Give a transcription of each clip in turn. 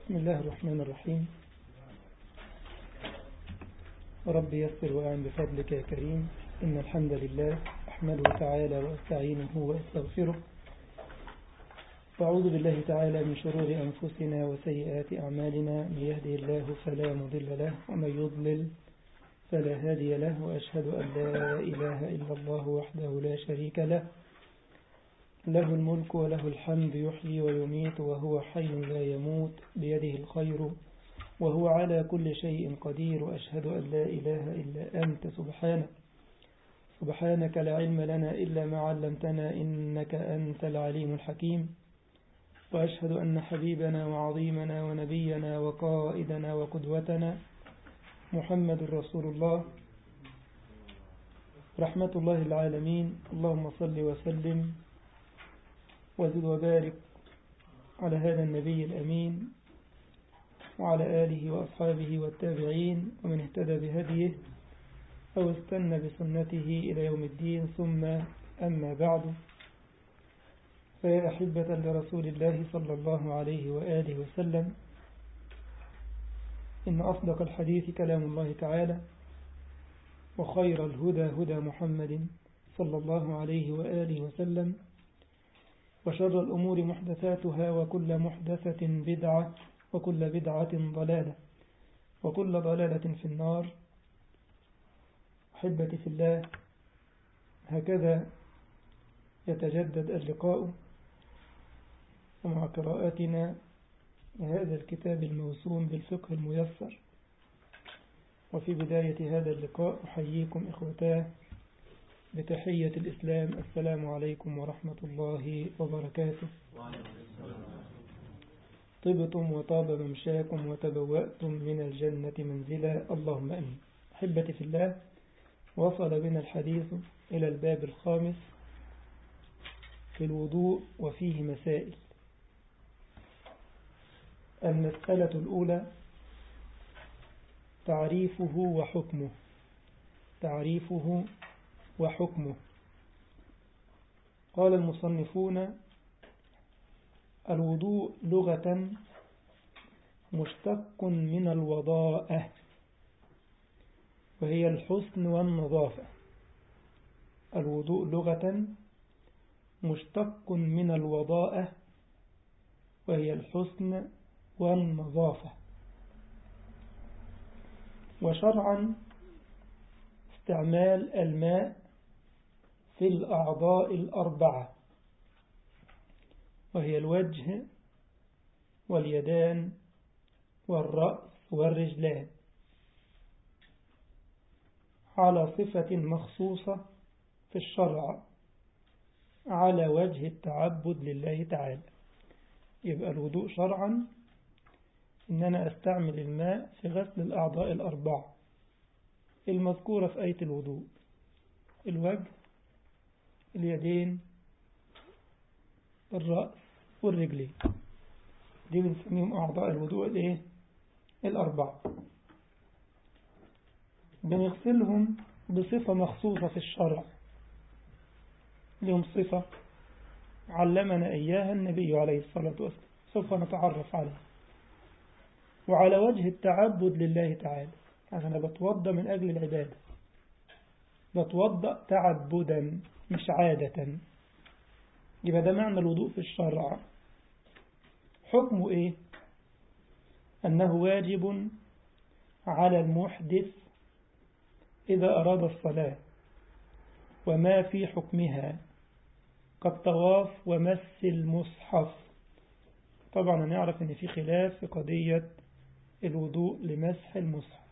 بسم الله الرحمن الرحيم رب يسر وأعن بفضلك يا كريم إن الحمد لله أحمده تعالى وأستعينه وأستغفره وأعوذ بالله تعالى من شرور أنفسنا وسيئات أعمالنا من يهده الله فلا مضل له ومن يضلل فلا هادي له وأشهد أن لا إله إلا الله وحده لا شريك له له الملك وله الحمد يحيي ويميت وهو حي لا يموت بيده الخير وهو على كل شيء قدير وأشهد أن لا إله إلا أنت سبحانك سبحانك لا علم لنا إلا ما علمتنا إنك أنت العليم الحكيم وأشهد أن حبيبنا وعظيمنا ونبينا وقائدنا وقدوتنا محمد رسول الله رحمة الله العالمين اللهم صل وسلم وزد وبارك على هذا النبي الأمين وعلى آله وأصحابه والتابعين ومن اهتدى بهديه أو استنى بسنته إلى يوم الدين ثم أما بعد فيا أحبة لرسول الله صلى الله عليه وآله وسلم إن أصدق الحديث كلام الله تعالى وخير الهدى هدى محمد صلى الله عليه وآله وسلم وشر الأمور محدثاتها وكل محدثة بدعة وكل بدعة ضلالة وكل ضلالة في النار أحبتي في الله هكذا يتجدد اللقاء ومع قراءتنا هذا الكتاب الموسوم بالفقه الميسر وفي بداية هذا اللقاء أحييكم إخوتاه بتحية الإسلام السلام عليكم ورحمة الله وبركاته طبتم وطاب ممشاكم وتبوأتم من الجنة منزلا اللهم أمين أحبتي في الله وصل بنا الحديث إلى الباب الخامس في الوضوء وفيه مسائل المسألة الأولى تعريفه وحكمه تعريفه وحكمه قال المصنفون الوضوء لغة مشتق من الوضاءة وهي الحسن والنظافة الوضوء لغة مشتق من الوضاءة وهي الحسن والنظافة وشرعا استعمال الماء في الأعضاء الأربعة وهي الوجه واليدان والرأس والرجلان على صفة مخصوصة في الشرع على وجه التعبد لله تعالى يبقى الوضوء شرعا إن أنا أستعمل الماء في غسل الأعضاء الأربعة المذكورة في آية الوضوء الوجه اليدين الرأس والرجلين دي بنسميهم أعضاء الوضوء الإيه؟ الأربعة بنغسلهم بصفة مخصوصة في الشرع لهم صفة علمنا إياها النبي عليه الصلاة والسلام سوف نتعرف عليها وعلى وجه التعبد لله تعالى أنا بتوضى من أجل العبادة بتوضأ تعبدا مش عادة يبقى ده معنى الوضوء في الشرع حكمه إيه أنه واجب على المحدث إذا أراد الصلاة وما في حكمها كالطواف ومس المصحف طبعا نعرف أن في خلاف في قضية الوضوء لمسح المصحف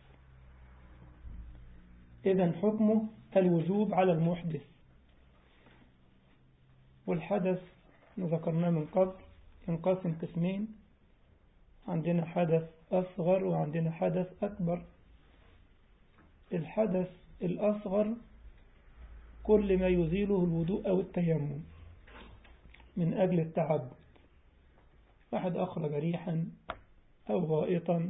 إذا حكمه الوجوب على المحدث والحدث ذكرناه من قبل ينقسم قسمين عندنا حدث أصغر وعندنا حدث أكبر الحدث الأصغر كل ما يزيله الوضوء أو التيمم من أجل التعبد واحد أخرج ريحا أو غائطا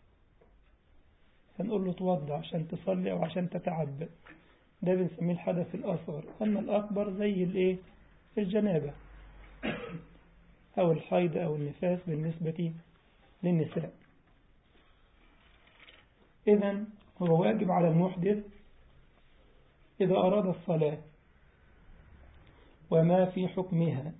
فنقول له توضع عشان تصلي أو عشان تتعبد ده بنسميه الحدث الأصغر أما الأكبر زي الإيه الجنابة أو الحيض أو النفاس بالنسبة للنساء إذا هو واجب على المحدث إذا أراد الصلاة وما في حكمها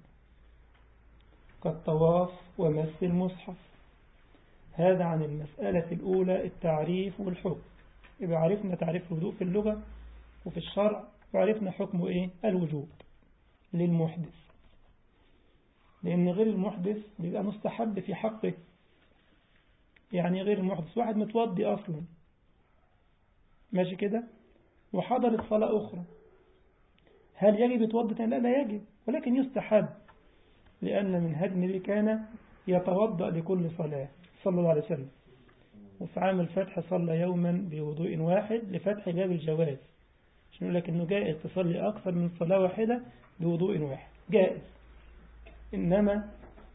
كالطواف ومس المصحف هذا عن المسألة الأولى التعريف والحكم إذا عرفنا تعريف الوضوء في اللغة وفي الشرع وعرفنا حكمه إيه الوجوب للمحدث لأن غير المحدث بيبقى مستحب في حقه يعني غير المحدث واحد متوضي أصلا ماشي كده وحضرت صلاة أخرى هل يجب يتوضي لا لا يجب ولكن يستحب لأن من هدم النبي كان يتوضأ لكل صلاة صلى الله عليه وسلم وفي عام الفتح صلى يوما بوضوء واحد لفتح باب الجواز عشان يقول لك انه جائز تصلي اكثر من صلاة واحدة بوضوء واحد جائز انما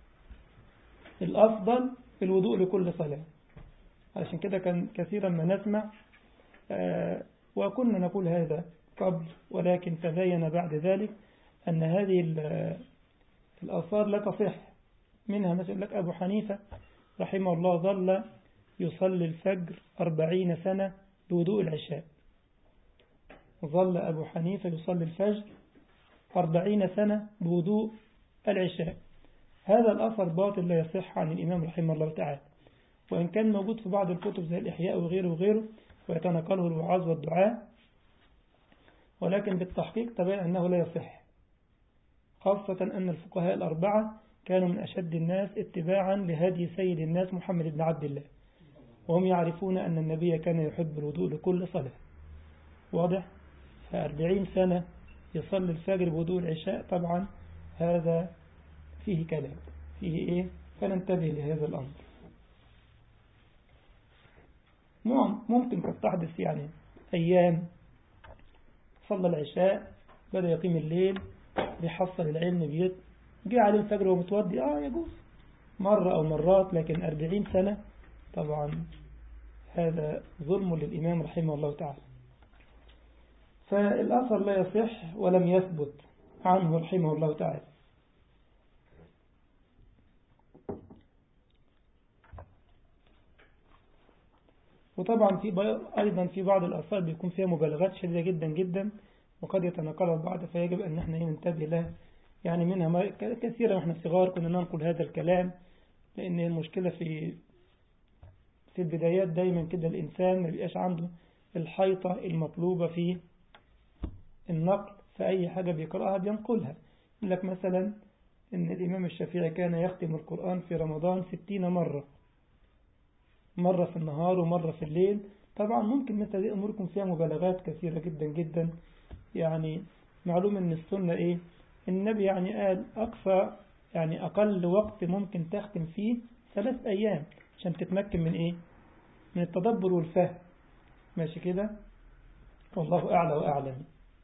الافضل الوضوء لكل صلاة علشان كده كان كثيرا ما نسمع آه وكنا نقول هذا قبل ولكن تبين بعد ذلك أن هذه الآثار لا تصح منها مثل لك أبو حنيفة رحمه الله ظل يصلي الفجر أربعين سنة بوضوء العشاء ظل أبو حنيفة يصلي الفجر أربعين سنة بوضوء العشاء هذا الأثر باطل لا يصح عن الإمام رحمه الله تعالى وإن كان موجود في بعض الكتب زي الإحياء وغيره وغيره ويتنقله الوعاظ والدعاء ولكن بالتحقيق تبين أنه لا يصح خاصة أن الفقهاء الأربعة كانوا من أشد الناس اتباعا لهدي سيد الناس محمد بن عبد الله وهم يعرفون أن النبي كان يحب الوضوء لكل صلاة واضح فأربعين سنة يصلي الفجر بوضوء العشاء طبعا هذا فيه كلام فيه إيه فننتبه لهذا الأمر ممكن قد تحدث يعني أيام صلى العشاء بدأ يقيم الليل بيحصل العلم بيت جه عليه الفجر ومتودي آه يجوز مرة أو مرات لكن أربعين سنة طبعا هذا ظلم للإمام رحمه الله تعالى فالأثر لا يصح ولم يثبت عنه رحمه الله تعالى وطبعا في أيضا في بعض الآثار بيكون فيها مبالغات شديدة جدا جدا وقد يتنقلها البعض فيجب أن نحن ننتبه لها يعني منها كثيرا واحنا صغار كنا ننقل هذا الكلام لأن المشكلة في في البدايات دايما كده الإنسان ما بيبقاش عنده الحيطة المطلوبة في النقل فأي حاجة بيقرأها بينقلها يقول لك مثلا إن الإمام الشافعي كان يختم القرآن في رمضان ستين مرة مرة في النهار ومرة في الليل طبعا ممكن مثل هذه الأمور يكون فيها مبالغات كثيرة جدا جدا يعني معلوم أن السنة إيه النبي يعني قال أقصى يعني أقل وقت ممكن تختم فيه ثلاث أيام عشان تتمكن من إيه من التدبر والفهم ماشي كده والله أعلى وأعلم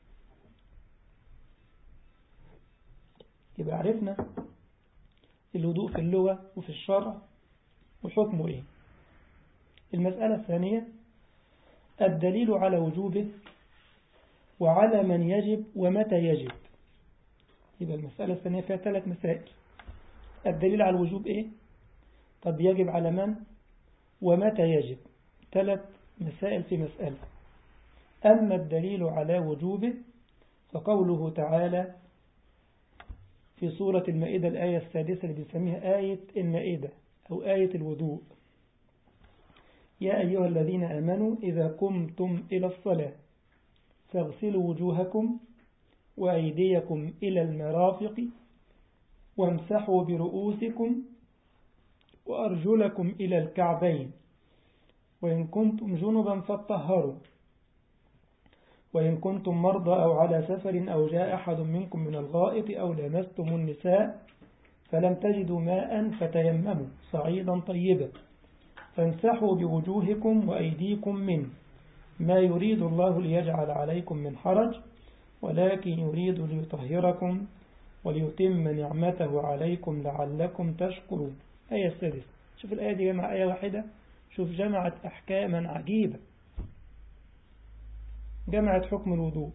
يبقى عرفنا الوضوء في اللغة وفي الشرع وحكمه إيه المسألة الثانية الدليل على وجوبه وعلى من يجب ومتى يجب يبقى المسألة الثانية فيها ثلاث مسائل الدليل على الوجوب إيه طب يجب على من ومتى يجب ثلاث مسائل في مسألة أما الدليل على وجوبه فقوله تعالى في سورة المائدة الآية السادسة اللي بنسميها آية المائدة أو آية الوضوء يا أيها الذين آمنوا إذا قمتم إلى الصلاة فاغسلوا وجوهكم وأيديكم إلى المرافق وامسحوا برؤوسكم وأرجلكم إلى الكعبين وإن كنتم جنبا فاتطهروا وإن كنتم مرضى أو على سفر أو جاء أحد منكم من الغائط أو لمستم النساء فلم تجدوا ماء فتيمموا صعيدا طيبا فامسحوا بوجوهكم وأيديكم منه ما يريد الله ليجعل عليكم من حرج ولكن يريد ليطهركم وليتم نعمته عليكم لعلكم تشكرون آية السادسة شوف الآية دي جمع آية واحدة شوف جمعت أحكاما عجيبة جمعت حكم الوضوء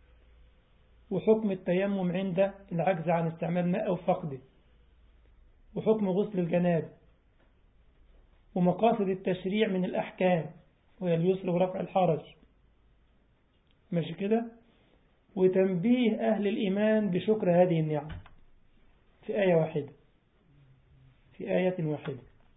وحكم التيمم عند العجز عن استعمال ماء أو فقده وحكم غسل الجناب ومقاصد التشريع من الأحكام وهي اليسر ورفع الحرج ماشي كده وتنبيه أهل الإيمان بشكر هذه النعم في آية واحدة في آية واحدة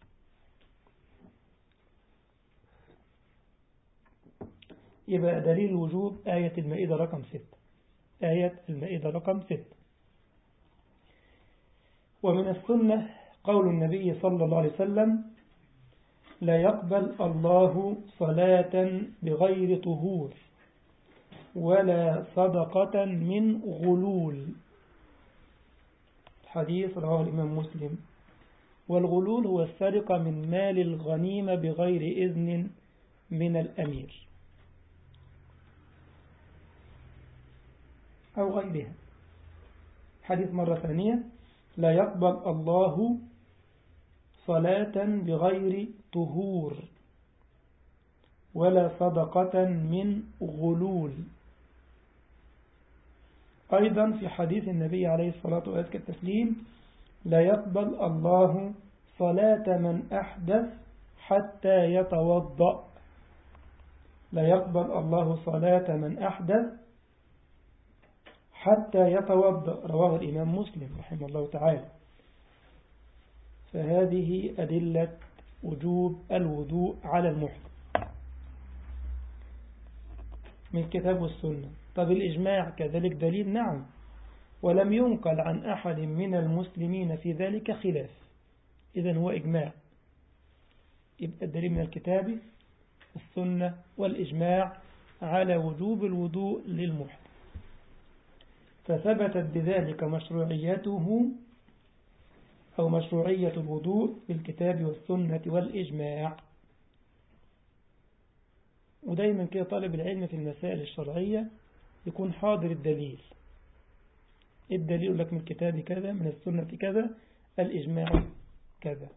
يبقى دليل الوجوب آية المائدة رقم ستة آية المائدة رقم ستة ومن السنة قول النبي صلى الله عليه وسلم لا يقبل الله صلاة بغير طهور ولا صدقة من غلول حديث رواه الإمام مسلم والغلول هو السرقة من مال الغنيمة بغير إذن من الأمير أو غيرها حديث مرة ثانية لا يقبل الله صلاة بغير طهور ولا صدقة من غلول أيضا في حديث النبي عليه الصلاة والسلام التسليم لا يقبل الله صلاة من أحدث حتى يتوضأ لا يقبل الله صلاة من أحدث حتى يتوضأ رواه الإمام مسلم رحمه الله تعالى فهذه أدلة وجوب الوضوء على المحدث من الكتاب والسنة طب الإجماع كذلك دليل نعم ولم ينقل عن أحد من المسلمين في ذلك خلاف إذا هو إجماع يبقى الدليل من الكتاب السنة والإجماع على وجوب الوضوء للمحدث فثبتت بذلك مشروعيته أو مشروعية الوضوء بالكتاب والسنة والإجماع ودايما كده طالب العلم في المسائل الشرعية يكون حاضر الدليل الدليل يقول لك من الكتاب كذا من السنة كذا الإجماع كذا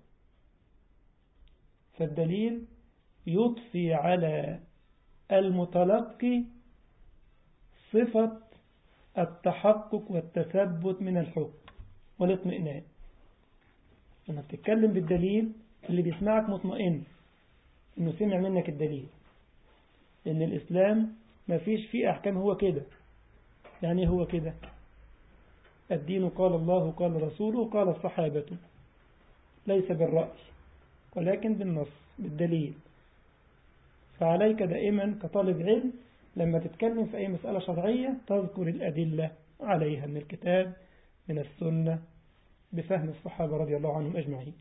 فالدليل يضفي على المتلقي صفة التحقق والتثبت من الحكم والاطمئنان لما بتتكلم بالدليل اللي بيسمعك مطمئن انه سمع منك الدليل لان الاسلام ما فيش فيه احكام هو كده يعني هو كده الدين قال الله قال رسوله قال الصحابة ليس بالرأي ولكن بالنص بالدليل فعليك دائما كطالب علم لما تتكلم في أي مسألة شرعية تذكر الأدلة عليها من الكتاب من السنة بفهم الصحابة رضي الله عنهم أجمعين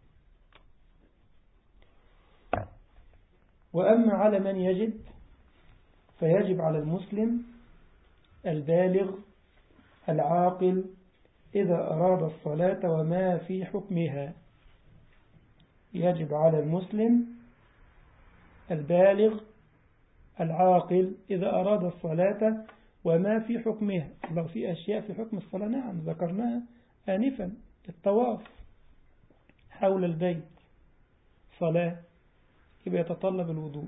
وأما على من يجب فيجب على المسلم البالغ العاقل إذا أراد الصلاة وما في حكمها يجب على المسلم البالغ العاقل إذا أراد الصلاة وما في حكمها لو في أشياء في حكم الصلاة نعم ذكرناها آنفا الطواف حول البيت صلاة يبقى يتطلب الوضوء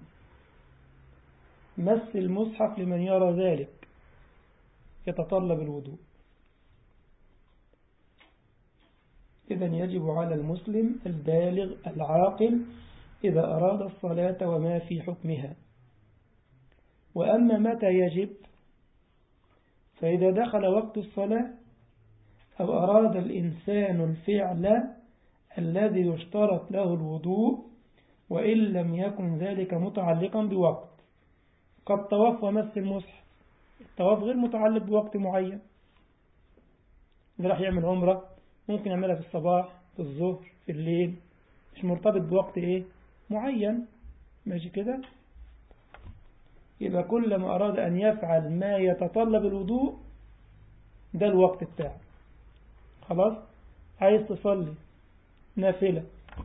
مس المصحف لمن يرى ذلك يتطلب الوضوء إذا يجب على المسلم البالغ العاقل إذا أراد الصلاة وما في حكمها وأما متى يجب فإذا دخل وقت الصلاة أو أراد الإنسان الفعل الذي يشترط له الوضوء وإن لم يكن ذلك متعلقا بوقت قد طواف ومس المصحف الطواف غير متعلق بوقت معين إذا راح يعمل عمرة ممكن يعملها في الصباح في الظهر في الليل مش مرتبط بوقت إيه معين ماشي كده يبقى كلما أراد أن يفعل ما يتطلب الوضوء ده الوقت بتاعه خلاص عايز تصلي نافلة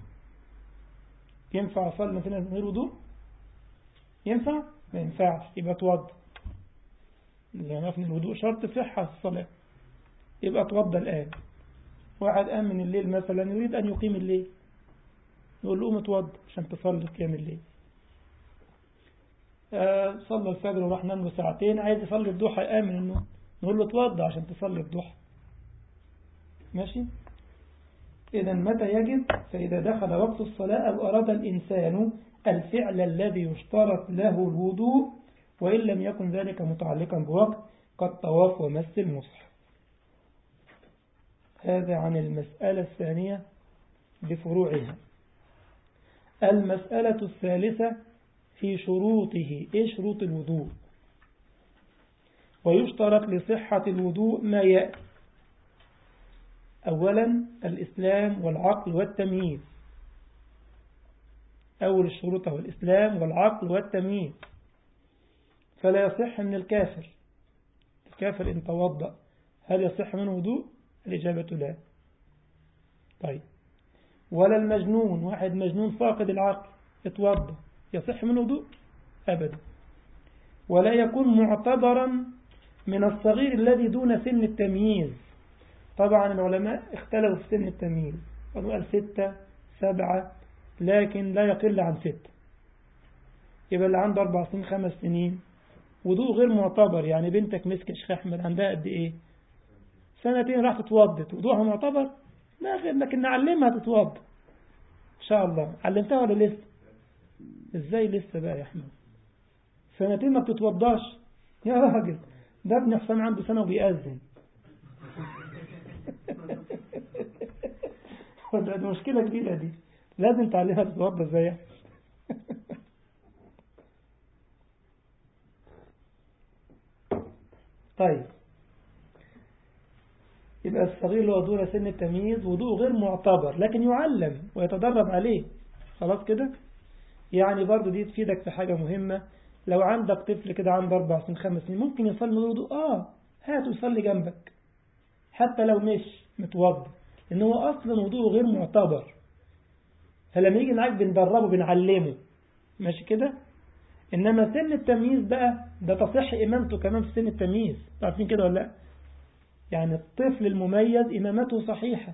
ينفع أصلي نافلة من غير وضوء ينفع ما ينفعش يبقى توضى لأن في الوضوء شرط صحة الصلاة يبقى توضى الآن واحد قام من الليل مثلا يريد أن يقيم الليل يقول له قوم اتوضى عشان تصلي قيام الليل آه صلى الفجر وراح نام له ساعتين عايز يصلي الضحى يقام من النوم نقول له اتوضى عشان تصلي الضحى ماشي إذا متى يجب فإذا دخل وقت الصلاة أو أراد الإنسان الفعل الذي يشترط له الوضوء وإن لم يكن ذلك متعلقا بوقت كالطواف ومس المصحف هذا عن المسألة الثانية بفروعها المسألة الثالثة في شروطه إيه شروط الوضوء ويشترط لصحة الوضوء ما يأتي أولا الإسلام والعقل والتمييز أول الشروط هو الإسلام والعقل والتمييز فلا يصح من الكافر الكافر إن توضأ هل يصح منه وضوء الإجابة لا طيب ولا المجنون واحد مجنون فاقد العقل يتوضأ يصح منه وضوء أبدا ولا يكون معتبرا من الصغير الذي دون سن التمييز طبعا العلماء اختلفوا في سن التمييز قالوا قال ستة سبعة لكن لا يقل عن ستة يبقى اللي عنده أربع سنين خمس سنين وضوء غير معتبر يعني بنتك مسك شيخ أحمد عندها قد إيه سنتين راح تتوضت وضوءها معتبر لا غير لكن نعلمها تتوضى إن شاء الله علمتها ولا لسه إزاي لسه بقى يا أحمد سنتين ما بتتوضاش يا راجل ده ابن حسام عنده سنة وبيأذن ده مشكلة كبيرة دي لازم تعلمها تتوضى ازاي طيب يبقى الصغير اللي هو دون سن التمييز وضوء غير معتبر لكن يعلم ويتدرب عليه خلاص كده يعني برضو دي تفيدك في حاجة مهمة لو عندك طفل كده عنده أربع سنين خمس سنين ممكن يصلي من الوضوء آه هاته يصلي جنبك حتى لو مش متوضى لأن هو أصلا وضوءه غير معتبر فلما يجي معاك بندربه بنعلمه ماشي كده إنما سن التمييز بقى ده تصح إمامته كمان في سن التمييز عارفين كده ولا لا يعني الطفل المميز إمامته صحيحة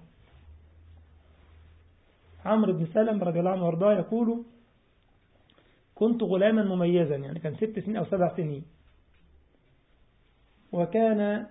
عمرو بن سلم رضي الله عنه وارضاه يقول كنت غلاما مميزا يعني كان ست سنين أو سبع سنين وكان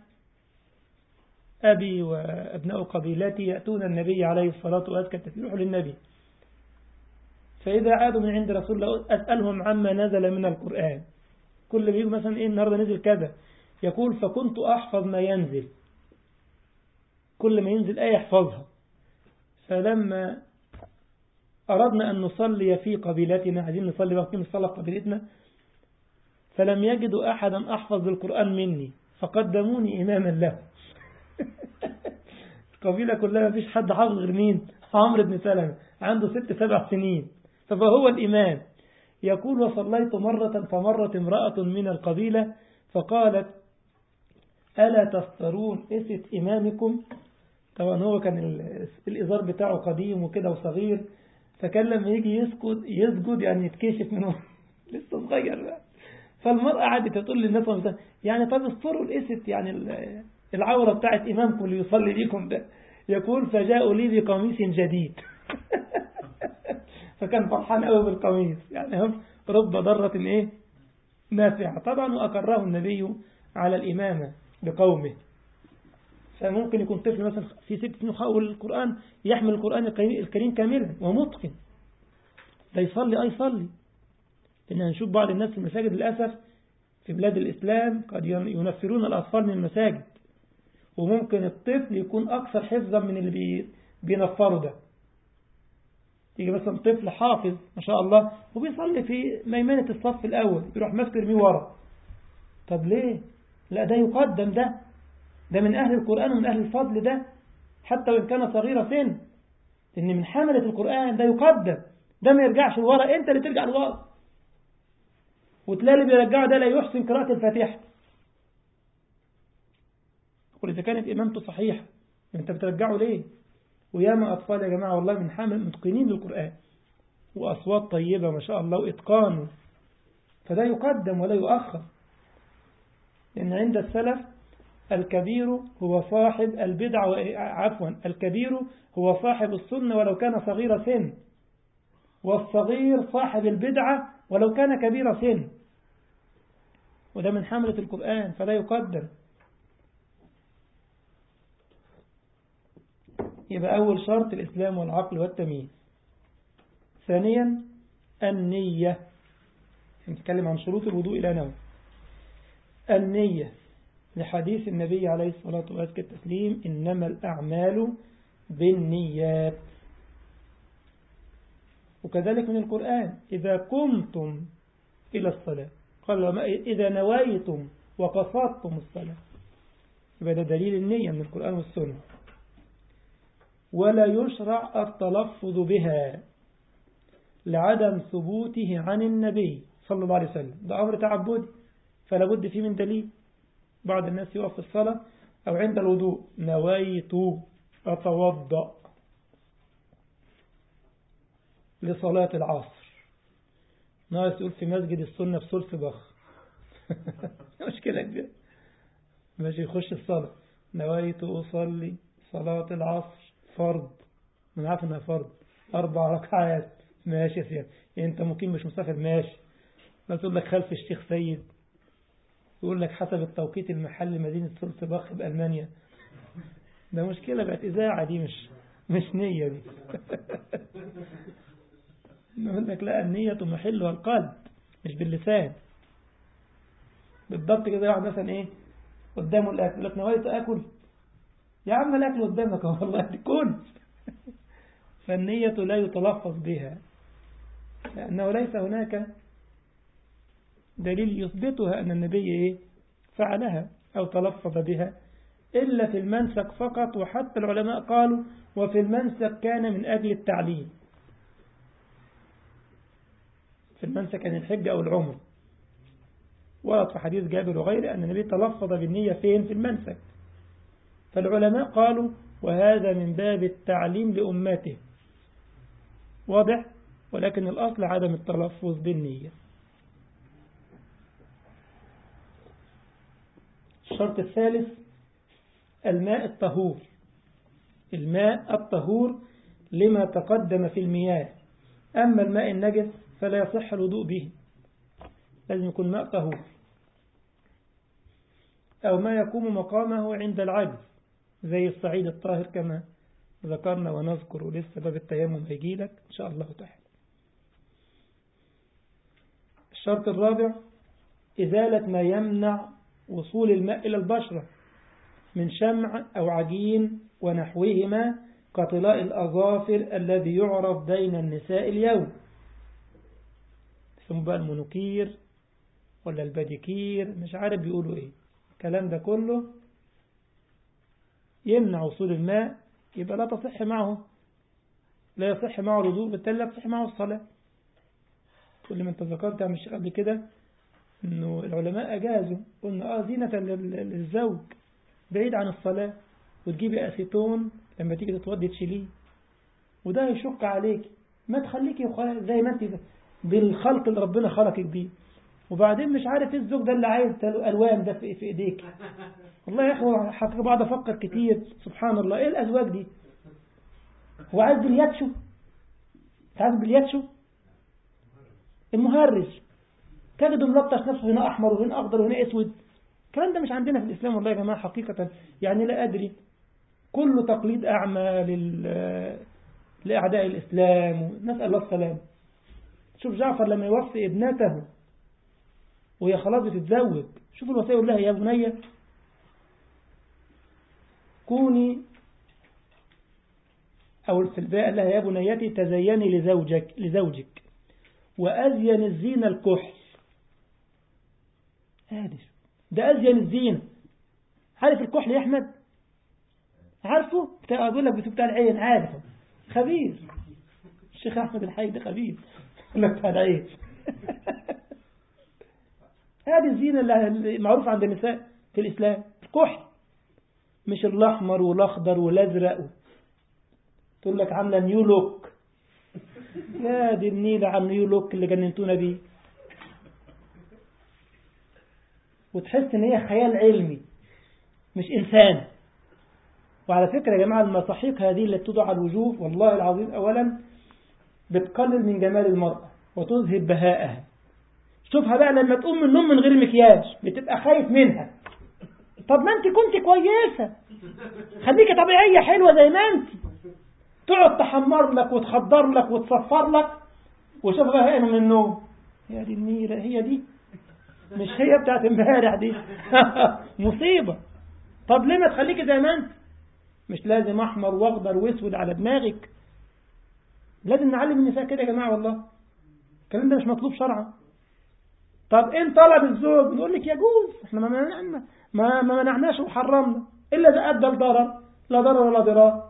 أبي وأبناء قبيلتي يأتون النبي عليه الصلاة والسلام يروحوا للنبي فإذا عادوا من عند رسول الله أسألهم عما نزل من القرآن كل ما يجوا مثلا إيه النهاردة نزل كذا يقول فكنت أحفظ ما ينزل كل ما ينزل آية يحفظها فلما أردنا أن نصلي في قبيلتنا عايزين نصلي وقت نصلي في قبيلتنا فلم يجدوا أحدا أحفظ القرآن مني فقدموني إماما له القبيلة كلها ما فيش حد حافظ غير مين عمرو بن سلمة عنده ست سبع سنين فهو الإمام يقول وصليت مرة فمرت امرأة من القبيلة فقالت ألا تسترون إسة إمامكم طبعا هو كان الإزار بتاعه قديم وكده وصغير فكان لما يجي يسكت يسجد يعني يتكشف منه لسه صغير بقى فالمرأة قعدت تقول للناس يعني طب استروا الإسة يعني العورة بتاعت إمامكم اللي يصلي بيكم ده يقول فجاءوا لي بقميص جديد فكان فرحان قوي بالقميص يعني هم رب ضرة ايه نافعة طبعا وأقره النبي على الإمامة بقومه فممكن يكون طفل مثلا في ست سنين حول القرآن يحمل القرآن الكريم كاملا ومتقن ده يصلي أي يصلي لأن هنشوف بعض الناس في المساجد للأسف في بلاد الإسلام قد ينفرون الأطفال من المساجد وممكن الطفل يكون أكثر حفظا من اللي بينفره ده يجي مثلا طفل حافظ ما شاء الله وبيصلي في ميمنة الصف الأول يروح ماسك يرميه ورا طب ليه لا ده يقدم ده ده من أهل القرآن ومن أهل الفضل ده حتى وإن كان صغيرة سن إن من حملة القرآن ده يقدم ده ما يرجعش لورا أنت اللي ترجع لورا وتلاقي اللي بيرجعه ده لا يحسن قراءة الفاتحة وإذا كانت إمامته صحيحة أنت بترجعه ليه وياما أطفال يا جماعة والله من حامل متقنين للقرآن وأصوات طيبة ما شاء الله وإتقان فده يقدم ولا يؤخر لأن عند السلف الكبير هو صاحب البدع عفوا الكبير هو صاحب السنة ولو كان صغير سن والصغير صاحب البدعة ولو كان كبير سن وده من حملة القرآن فلا يقدم يبقى أول شرط الإسلام والعقل والتمييز ثانيا النية نتكلم عن شروط الوضوء إلى نوم النية لحديث النبي عليه الصلاة والسلام التسليم إنما الأعمال بالنيات وكذلك من القرآن إذا قمتم إلى الصلاة قال إذا نويتم وقصدتم الصلاة يبقى ده دليل النية من القرآن والسنة ولا يشرع التلفظ بها لعدم ثبوته عن النبي صلى الله عليه وسلم ده أمر تعبدي فلا بد فيه من دليل بعض الناس يقف في الصلاة أو عند الوضوء نويت أتوضأ لصلاة العصر ناقص يقول في مسجد السنة في سلس بخ مشكلة كبيرة ماشي يخش الصلاة نويت أصلي صلاة العصر فرض من عارف انها فرض أربع ركعات ماشي يا سيدي أنت مقيم مش مسافر ماشي لا تقول لك خلف الشيخ سيد يقول لك حسب التوقيت المحلي مدينة سلس بخ بألمانيا ده مشكلة بقت إذاعة دي مش مش نية دي نقول لك لا النية محلها القلب مش باللسان بالضبط كده واحد مثلا ايه قدامه الاكل يقول لك نويت اكل يا عم الاكل قدامك والله كل فالنية لا يتلفظ بها لأنه ليس هناك دليل يثبتها أن النبي إيه فعلها أو تلفظ بها إلا في المنسك فقط وحتى العلماء قالوا وفي المنسك كان من أجل التعليم في المنسك كان الحج أو العمر ورد في حديث جابر وغيره أن النبي تلفظ بالنية فين في المنسك فالعلماء قالوا وهذا من باب التعليم لأمته واضح ولكن الأصل عدم التلفظ بالنية الشرط الثالث الماء الطهور الماء الطهور لما تقدم في المياه أما الماء النجس فلا يصح الوضوء به لازم يكون ماء طهور أو ما يقوم مقامه عند العجز زي الصعيد الطاهر كما ذكرنا ونذكر لسه باب التيمم هيجي لك إن شاء الله تعالى الشرط الرابع إزالة ما يمنع وصول الماء إلى البشرة من شمع أو عجين ونحوهما كطلاء الأظافر الذي يعرف بين النساء اليوم ثم بقى المنوكير ولا الباديكير مش عارف بيقولوا ايه الكلام ده كله يمنع وصول الماء يبقى لا تصح معه لا يصح معه الوضوء بالتالي لا تصح معه الصلاة كل ما انت ذكرت عن الشيخ قبل كده انه العلماء اجازوا قلنا اه زينة للزوج بعيد عن الصلاة وتجيبي اسيتون لما تيجي تتوضي تشيليه وده هيشق عليك ما تخليكي زي ما انت بالخلق اللي ربنا خلقك بيه وبعدين مش عارف ايه الزوج ده اللي عايز الوان ده في, في ايديك والله يا اخوه حقيقة بقعد افكر كتير سبحان الله ايه الازواج دي هو عايز بلياتشو عايز بلياتشو المهرج تجده ملطش نفسه هنا احمر وهنا اخضر وهنا اسود الكلام ده مش عندنا في الاسلام والله يا جماعه حقيقه يعني لا ادري كله تقليد اعمى لل لاعداء الاسلام نسال الله السلام شوف جعفر لما يوصي ابنته وهي خلاص بتتزوج شوف الوصية يقول لها يا بنية كوني أو في الباء لها يا بنيتي تزيني لزوجك لزوجك وأزين الزينة الكحل هذا ده أزين الزينة عارف الكحل يا أحمد عارفه بتاع أقول لك بتاع العين عارفه خبير الشيخ أحمد الحي ده خبير يقول لك بتاع العين هذه الزينة اللي معروفة عند النساء في الإسلام الكحل مش الأحمر والأخضر والأزرق تقول لك عاملة نيو لوك يا دي النيلة عن نيو لوك اللي جننتونا بيه وتحس ان هي خيال علمي مش إنسان وعلى فكرة يا جماعة المساحيق هذه اللي تضع على الوجوه والله العظيم أولا بتقلل من جمال المرأة وتذهب بهاءها شوفها بقى لما تقوم من النوم من غير مكياج بتبقى خايف منها طب ما انت كنت كويسة خليكي طبيعية حلوة زي ما انت تقعد تحمر لك وتخدر لك وتصفر لك وشوف بقى هي من النوم هي دي النيلة هي دي مش هي بتاعت امبارح دي مصيبة طب ليه ما تخليكي زي ما انت مش لازم احمر واخضر واسود على دماغك لازم نعلم النساء كده يا جماعة والله الكلام ده مش مطلوب شرعا طب ان طلب الزوج نقول لك يجوز احنا ما منعنا ما, ما منعناش وحرمنا الا اذا ادى الضرر لا ضرر ولا ضرار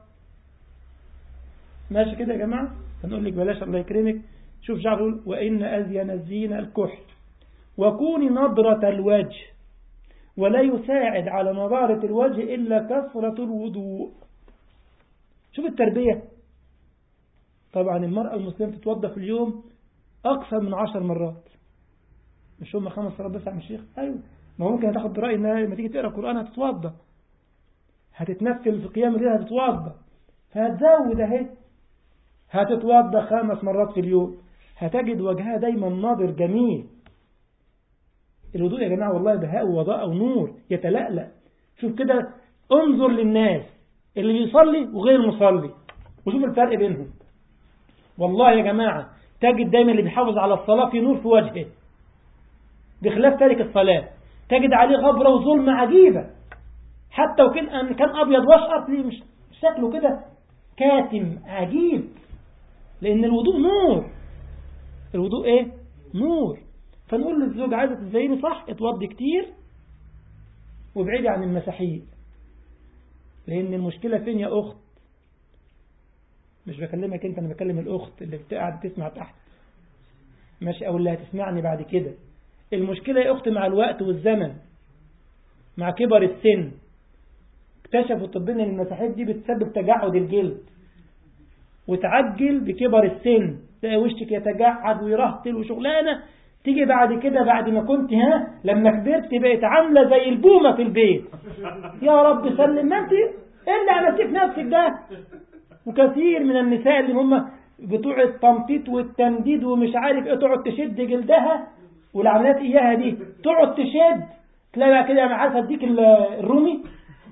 ماشي كده يا جماعة هنقول لك بلاش الله يكرمك شوف شعر يقول وإن أزين الزين الكحل وكوني نظرة الوجه ولا يساعد على نضارة الوجه إلا كثرة الوضوء شوف التربية طبعا المرأة المسلمة تتوضى في اليوم أكثر من عشر مرات مش هم خمس مرات بس عم الشيخ أيوة ما ممكن هتاخد برأي إنها لما تيجي تقرأ القرآن هتتوضى هتتنفل في قيام الليل هتتوضى فهتزود اهي هتتوضى خمس مرات في اليوم هتجد وجهها دايما ناظر جميل الوضوء يا جماعة والله بهاء ووضاء ونور يتلألأ شوف كده انظر للناس اللي بيصلي وغير المصلي وشوف الفرق بينهم والله يا جماعة تجد دايما اللي بيحافظ على الصلاة في نور في وجهه بخلاف تارك الصلاة تجد عليه غبرة وظلمة عجيبة حتى وكان أن كان أبيض واشقر ليه مش شكله كده كاتم عجيب لأن الوضوء نور الوضوء إيه؟ نور فنقول للزوج عايزة تزيني صح اتوضي كتير وابعدي عن المساحيق لأن المشكلة فين يا أخت مش بكلمك أنت أنا بكلم الأخت اللي بتقعد تسمع تحت ماشي أو اللي هتسمعني بعد كده المشكلة يا أخت مع الوقت والزمن مع كبر السن اكتشفوا الطبيين ان المساحيق دي بتسبب تجعد الجلد وتعجل بكبر السن تلاقي وشك يتجعد ويرهطل وشغلانه تيجي بعد كده بعد ما كنت ها لما كبرت بقيت عامله زي البومه في البيت يا رب سلم ما انت ايه اللي عملتيه في نفسك ده وكثير من النساء اللي هم بتوع التمطيط والتمديد ومش عارف ايه تقعد تشد جلدها والعمليات اياها دي تقعد تشد تلاقي بقى كده عارفه اديك الرومي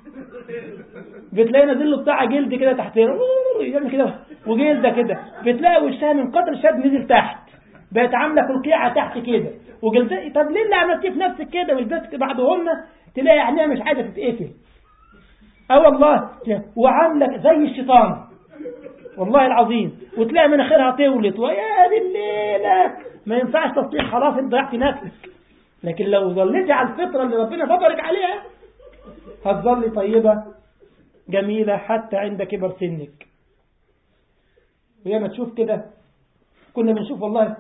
بتلاقي نازل له بتاع جلد كده تحت يعمل كده وجلده كده بتلاقي وشها من كتر الشد نزل تحت بقت عامله فلقيعه تحت كده وجلدها طب ليه اللي عملتيه في نفسك كده مش بس بعدهن تلاقي عينيها مش عايزه تتقفل اه والله وعامله زي الشيطان والله العظيم وتلاقي مناخيرها طولت ويا دي الليله ما ينفعش تصليح خلاص انت ضيعت نفسك لكن لو ظليتي على الفطره اللي ربنا فطرك عليها هتظلي طيبة جميلة حتى عند كبر سنك وياما تشوف كده كنا بنشوف والله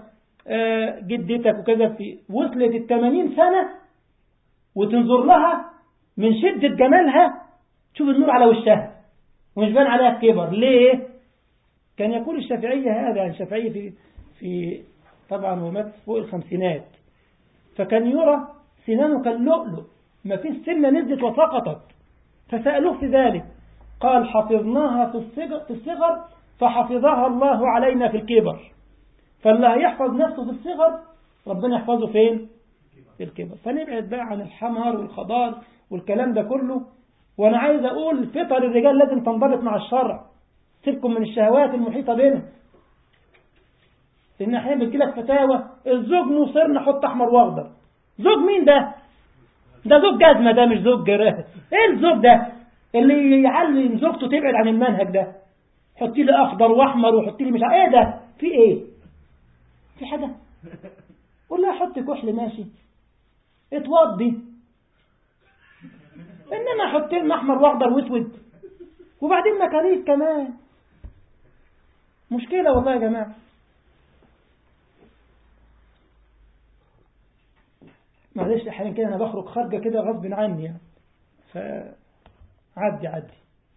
جدتك وكذا في وصلت الثمانين سنة وتنظر لها من شدة جمالها تشوف النور على وشها ومش بان عليها الكبر ليه كان يقول الشافعية هذا يعني الشافعية في في طبعا ومات فوق الخمسينات فكان يرى سنانه كاللؤلؤ ما فيش سنة نزلت وسقطت فسألوه في ذلك قال حفظناها في الصغر, في الصغر فحفظها الله علينا في الكبر فاللي هيحفظ نفسه في الصغر ربنا يحفظه فين في الكبر فنبعد بقى عن الحمر والخضار والكلام ده كله وانا عايز اقول فطر الرجال لازم تنضبط مع الشرع سيبكم من الشهوات المحيطة بينهم لان احيانا بتجيلك فتاوى الزوج مصر نحط احمر واخضر زوج مين ده ده زوج جزمة ده مش زوج جراح ايه الزوج ده اللي يعلم زوجته تبعد عن المنهج ده حطي لي اخضر واحمر وحطي لي مش عارف ايه ده في ايه في حاجة قول لها حطي كحل ماشي اتوضي انما احط لنا احمر واخضر واسود وبعدين مكاريس كمان مشكلة والله يا جماعة معلش احيانا كده انا بخرج خارجه كده غصب عني يعني فعدي عدي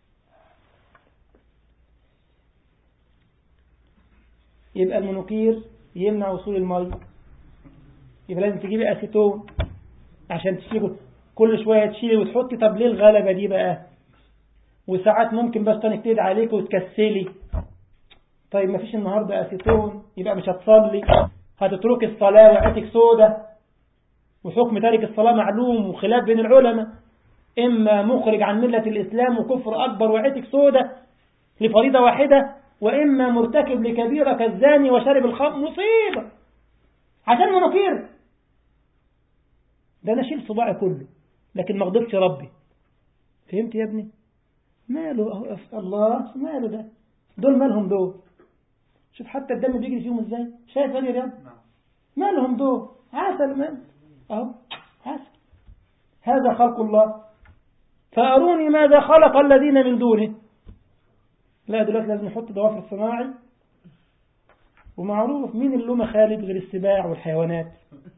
يبقى المنوكير يمنع وصول المي يبقى لازم تجيبي اسيتون عشان تشيله كل شويه تشيلي وتحطي طب ليه الغلبه دي بقى وساعات ممكن بس تنكتد عليك وتكسلي طيب ما فيش النهارده اسيتون يبقى مش هتصلي هتتركي الصلاه وعيتك سودة وحكم تارك الصلاة معلوم وخلاف بين العلماء إما مخرج عن ملة الإسلام وكفر أكبر وعيتك سودة لفريضة واحدة وإما مرتكب لكبيرة كالزاني وشرب الخمر مصيبة عشان مناخير ده أنا أشيل صباعي كله لكن ما غضبش ربي فهمت يا ابني ماله أهو الله ماله ده دول مالهم دول شوف حتى الدم بيجري فيهم ازاي شايف يا رياض مالهم دول عسل مال اهو عسل هذا خلق الله فأروني ماذا خلق الذين من دونه لا دلوقتي لازم نحط ضوافر صناعي ومعروف مين اللي له مخالب غير السباع والحيوانات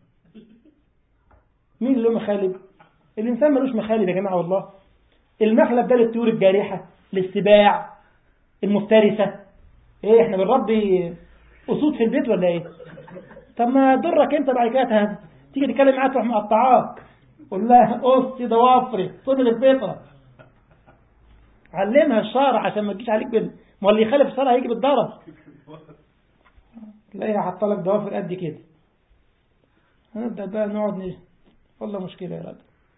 مين اللي له مخالب الإنسان ملوش مخالب يا جماعة والله المخلب ده للطيور الجارحة للسباع المفترسة ايه احنا بنربي أسود في البيت ولا ايه طب ما ضرك انت بعد كده تيجي تتكلم معاه تروح مقطعاك قول لها قصي ضوافري صبر الفطرة علمها الشرع عشان ما تجيش عليك بال ما اللي يخالف الشرع هيجي بالضرب تلاقيها حاطه لك ضوافر قد كده هنبدا بقى نقعد نجي والله مشكله يا راجل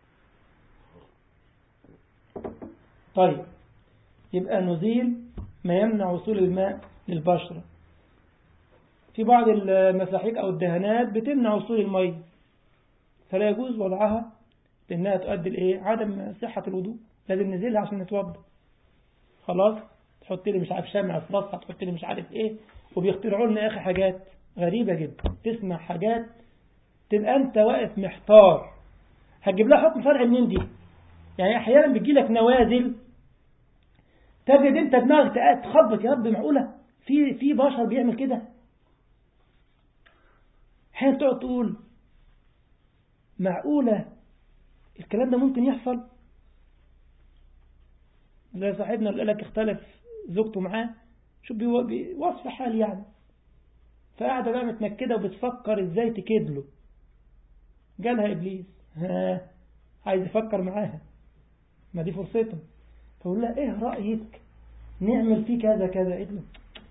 طيب يبقى نزيل ما يمنع وصول الماء للبشرة في بعض المساحيق أو الدهانات بتمنع وصول المية فلا يجوز وضعها لأنها تؤدي لإيه عدم صحة الوضوء لازم نزيلها عشان نتوضى خلاص تحط لي مش عارف شمع في راسها تحط لي مش عارف إيه وبيخترعوا لنا يا أخي حاجات غريبة جدا تسمع حاجات تبقى أنت واقف محتار هتجيب لها حكم فرع منين دي يعني أحيانا بتجي لك نوازل تجد أنت دماغك تخبط يا رب معقولة في في بشر بيعمل كده حين تقعد تقول معقولة الكلام ده ممكن يحصل زي صاحبنا اللي قالك اختلف زوجته معاه شو بوصف حال يعني فقاعدة بقى متنكدة وبتفكر ازاي تكيد له جالها ابليس ها عايز يفكر معاها ما دي فرصته فقول لها ايه رأيك نعمل فيه كذا كذا قلت له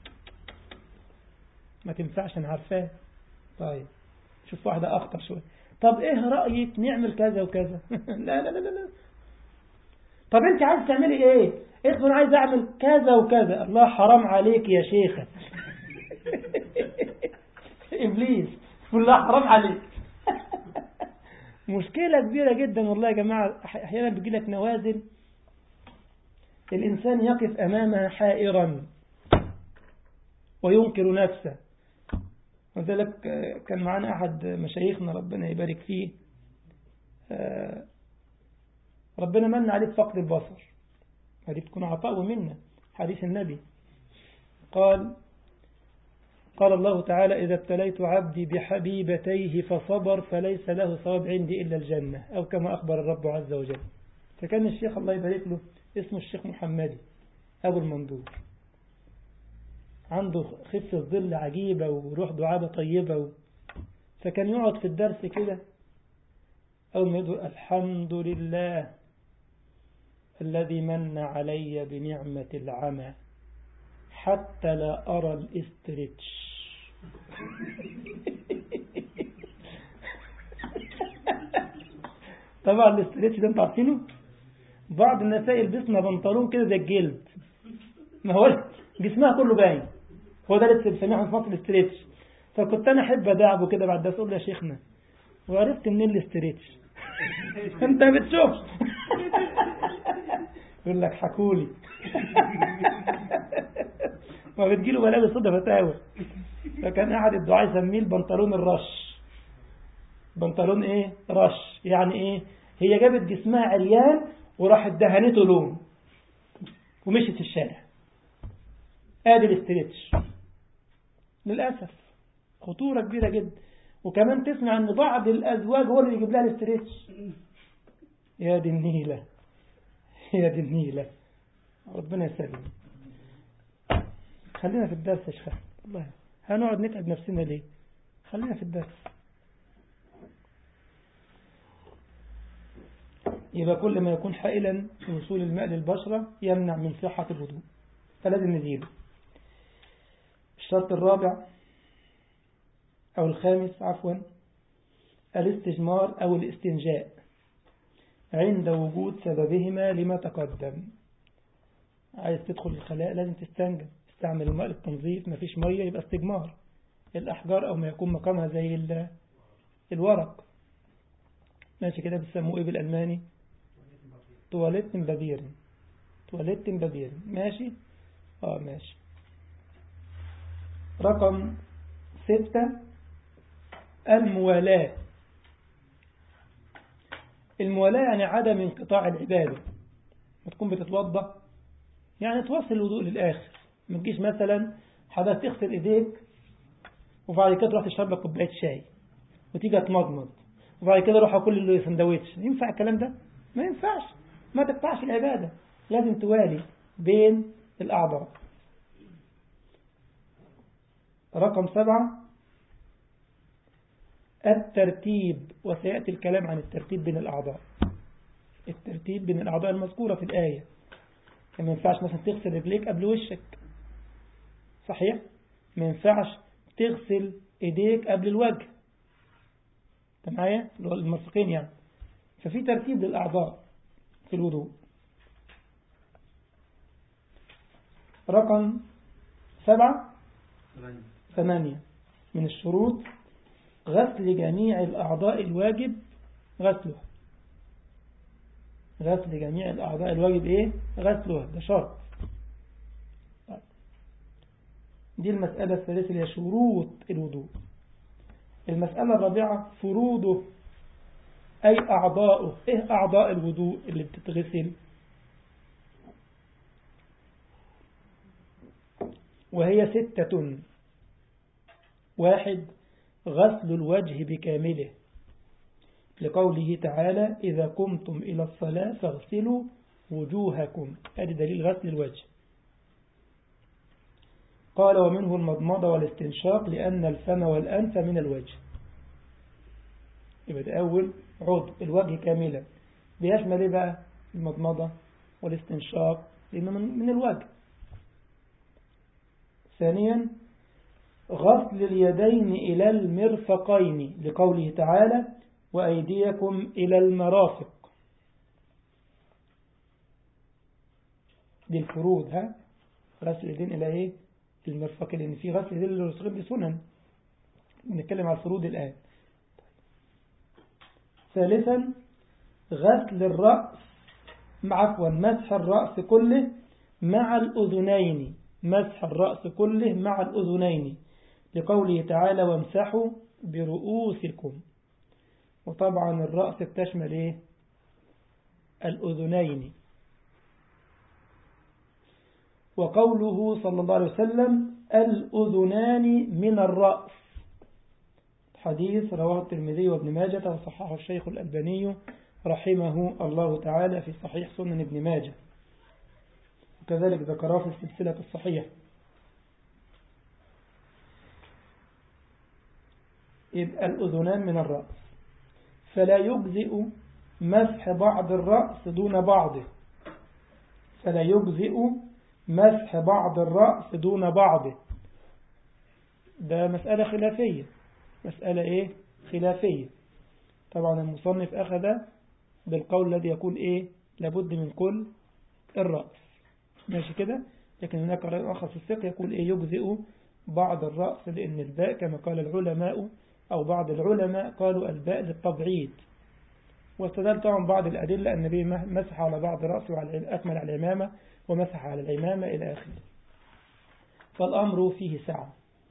ما تنفعش انا عارفاه طيب شوف واحدة اخطر شوية طب ايه رأيك نعمل كذا وكذا لا لا لا لا طب انت عايز تعملي ايه قلت له انا عايز اعمل كذا وكذا الله حرام عليك يا شيخة ابليس الله حرام عليك مشكلة كبيرة جدا والله يا جماعة احيانا بيجي لك نوازل الإنسان يقف أمامها حائرا وينكر نفسه وذلك كان معنا أحد مشايخنا ربنا يبارك فيه ربنا من عليه بفقد البصر هذه تكون عطاء منا حديث النبي قال قال الله تعالى إذا ابتليت عبدي بحبيبتيه فصبر فليس له صواب عندي إلا الجنة أو كما أخبر الرب عز وجل فكان الشيخ الله يبارك له اسمه الشيخ محمدي أبو المنظور عنده خفة ظل عجيبة وروح دعابة طيبة و... فكان يقعد في الدرس كده أول ما يقول الحمد لله الذي من علي بنعمة العمى حتى لا أرى الاسترتش طبعا الاسترتش ده انتوا عارفينه بعض النساء يلبسنا بنطلون كده زي الجلد ما هو جسمها كله باين هو ده اللي بنسميه في مصر الاستريتش فكنت انا احب ادعبه كده بعد ده اقول يا شيخنا وعرفت منين الاستريتش انت ما بتشوفش يقول لك حكولي ما بتجيله بلاوي صدى فتاوى فكان احد الدعاء يسميه البنطلون الرش بنطلون ايه رش يعني ايه هي جابت جسمها عريان وراحت دهنته لون ومشيت في الشارع ادي الاستريتش للأسف خطورة كبيرة جدا وكمان تسمع ان بعض الازواج هو اللي يجيب لها الاستريتش يا دي النيلة يا دي النيلة ربنا يسلم خلينا في الدرس يا شيخ والله هنقعد نتعب نفسنا ليه خلينا في الدرس يبقى كل ما يكون حائلا في وصول الماء للبشرة يمنع من صحة الوضوء فلازم نزيله الشرط الرابع أو الخامس عفوا الاستجمار أو الاستنجاء عند وجود سببهما لما تقدم عايز تدخل الخلاء لازم تستنجى تستعمل الماء للتنظيف مفيش مية يبقى استجمار الأحجار أو ما يكون مقامها زي الورق ماشي كده بيسموه إيه بالألماني تواليت بابير تواليت بابير ماشي اه ماشي رقم ستة الموالاة الموالاة يعني عدم انقطاع العبادة ما تكون بتتوضى يعني توصل الوضوء للآخر ما تجيش مثلا حضرتك تغسل ايديك وبعد كده تروح تشرب لك كوبايه شاي وتيجي تمضمض وبعد كده روح اكل له سندوتش ينفع الكلام ده ما ينفعش ما تقطعش العبادة لازم توالي بين الأعضاء رقم سبعة الترتيب وسيأتي الكلام عن الترتيب بين الأعضاء الترتيب بين الأعضاء المذكورة في الآية ما ينفعش مثلا تغسل رجليك قبل وشك صحيح ما ينفعش تغسل ايديك قبل الوجه انت معايا اللي هو المرفقين يعني ففي ترتيب للأعضاء في الوضوء رقم سبعة ثمانية من الشروط غسل جميع الأعضاء الواجب غسلها غسل جميع الأعضاء الواجب إيه غسلها ده شرط دي المسألة الثالثة اللي هي شروط الوضوء المسألة الرابعة فروضه أي أعضاؤه إيه أعضاء الوضوء اللي بتتغسل وهي ستة واحد غسل الوجه بكامله لقوله تعالى إذا قمتم إلى الصلاة فاغسلوا وجوهكم هذا دليل غسل الوجه قال ومنه المضمضة والاستنشاق لأن الفم والأنف من الوجه يبقى ده أول عضو الوجه كاملا بيشمل إيه بقى المضمضة والاستنشاق لأنه من, من الوجه ثانيا غسل اليدين إلى المرفقين لقوله تعالى وأيديكم إلى المرافق دي الفروض ها غسل اليدين إلى إيه المرفق لأن في غسل اليدين للرسول بسنن نتكلم على الفروض الآن ثالثا غسل الرأس عفوا مسح الرأس كله مع الأذنين مسح الرأس كله مع الأذنين لقوله تعالى وامسحوا برؤوسكم وطبعا الرأس بتشمل ايه الأذنين وقوله صلى الله عليه وسلم الأذنان من الرأس حديث رواه الترمذي وابن ماجة وصححه الشيخ الألباني رحمه الله تعالى في صحيح سنن ابن ماجه وكذلك ذكراه في السلسلة الصحيحة يبقى الأذنان من الرأس فلا يجزئ مسح بعض الرأس دون بعضه فلا يجزئ مسح بعض الرأس دون بعضه ده مسألة خلافية مسألة إيه خلافية طبعا المصنف أخذ بالقول الذي يقول إيه لابد من كل الرأس ماشي كده لكن هناك رأي آخر في الفقه يقول إيه يجزئ بعض الرأس لأن الباء كما قال العلماء أو بعض العلماء قالوا الباء للتبعيد واستدل طبعا بعض الأدلة أن النبي مسح على بعض رأسه وعلى أكمل على الإمامة ومسح على الإمامة إلى آخره فالأمر فيه سعة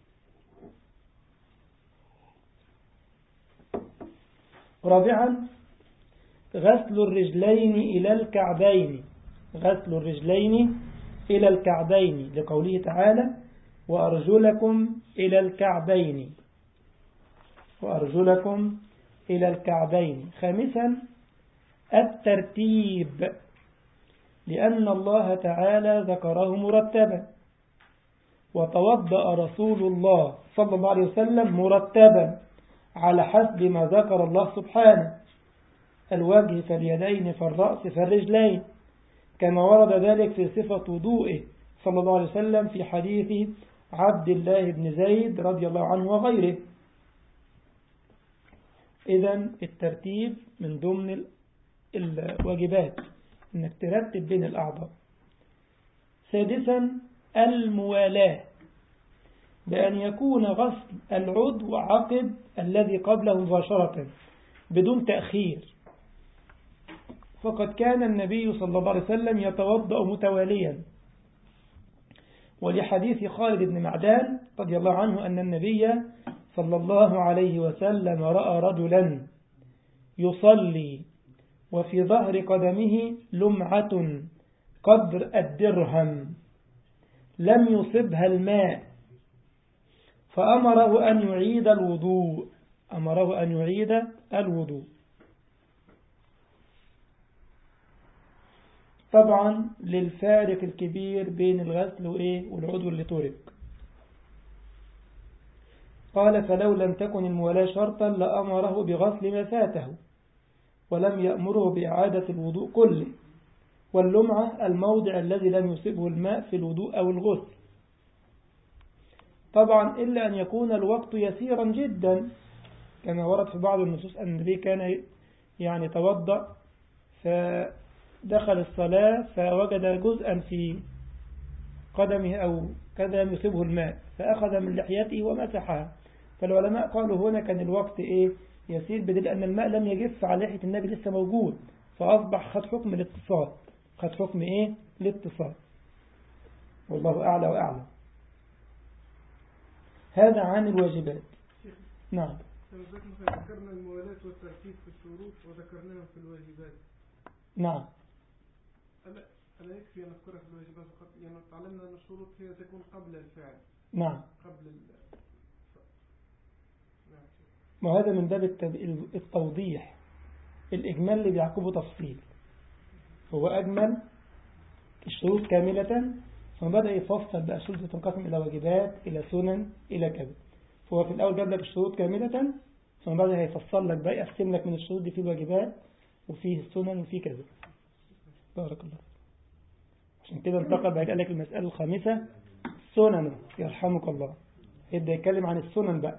رابعا غسل الرجلين إلى الكعبين غسل الرجلين إلى الكعبين لقوله تعالى وأرجلكم إلى الكعبين وأرجلكم إلى الكعبين خامسا الترتيب لأن الله تعالى ذكره مرتبا وتوضأ رسول الله صلى الله عليه وسلم مرتبا على حسب ما ذكر الله سبحانه الوجه فاليدين فالرأس فالرجلين كما ورد ذلك في صفة وضوئه صلى الله عليه وسلم في حديث عبد الله بن زيد رضي الله عنه وغيره إذا الترتيب من ضمن الواجبات أنك ترتب بين الأعضاء سادسا الموالاة بأن يكون غسل العضو عقب الذي قبله مباشرة بدون تأخير فقد كان النبي صلى الله عليه وسلم يتوضأ متواليا ولحديث خالد بن معدان رضي الله عنه أن النبي صلى الله عليه وسلم رأى رجلا يصلي وفي ظهر قدمه لمعة قدر الدرهم لم يصبها الماء فأمره أن يعيد الوضوء أمره أن يعيد الوضوء طبعا للفارق الكبير بين الغسل وإيه والعضو اللي ترك قال فلو لم تكن المولاة شرطا لأمره بغسل ما فاته ولم يأمره بإعادة الوضوء كله واللمعة الموضع الذي لم يصبه الماء في الوضوء أو الغسل طبعا إلا أن يكون الوقت يسيرا جدا كما ورد في بعض النصوص أن النبي كان يعني توضأ فدخل الصلاة فوجد جزءا في قدمه أو كذا لم يصبه الماء فأخذ من لحيته ومسحها فالعلماء قالوا هنا كان الوقت إيه يسير بدل أن الماء لم يجف على لحية النبي لسه موجود فأصبح خد حكم الاتصال خد حكم إيه الاتصال والله أعلى وأعلم هذا عن الواجبات نعم ذكرنا الموالاة والترتيب في الشروط وذكرناها في الواجبات نعم ألا, ألا يكفي أن نذكرها في الواجبات فقط يعني تعلمنا أن الشروط هي تكون قبل الفعل نعم قبل ال... نعم وهذا من باب التوضيح الإجمال اللي بيعقبه تفصيل هو أجمل الشروط كاملة ثم بدأ يفصل بقى الشروط تنقسم إلى واجبات إلى سنن إلى كذا فهو في الأول جاب لك الشروط كاملة ثم بعد هيفصل لك بقى يقسم لك من الشروط دي في الواجبات وفيه السنن وفيه كذا بارك الله عشان كده انتقل بعد قال لك المسألة الخامسة سنن يرحمك الله يبدأ يتكلم عن السنن بقى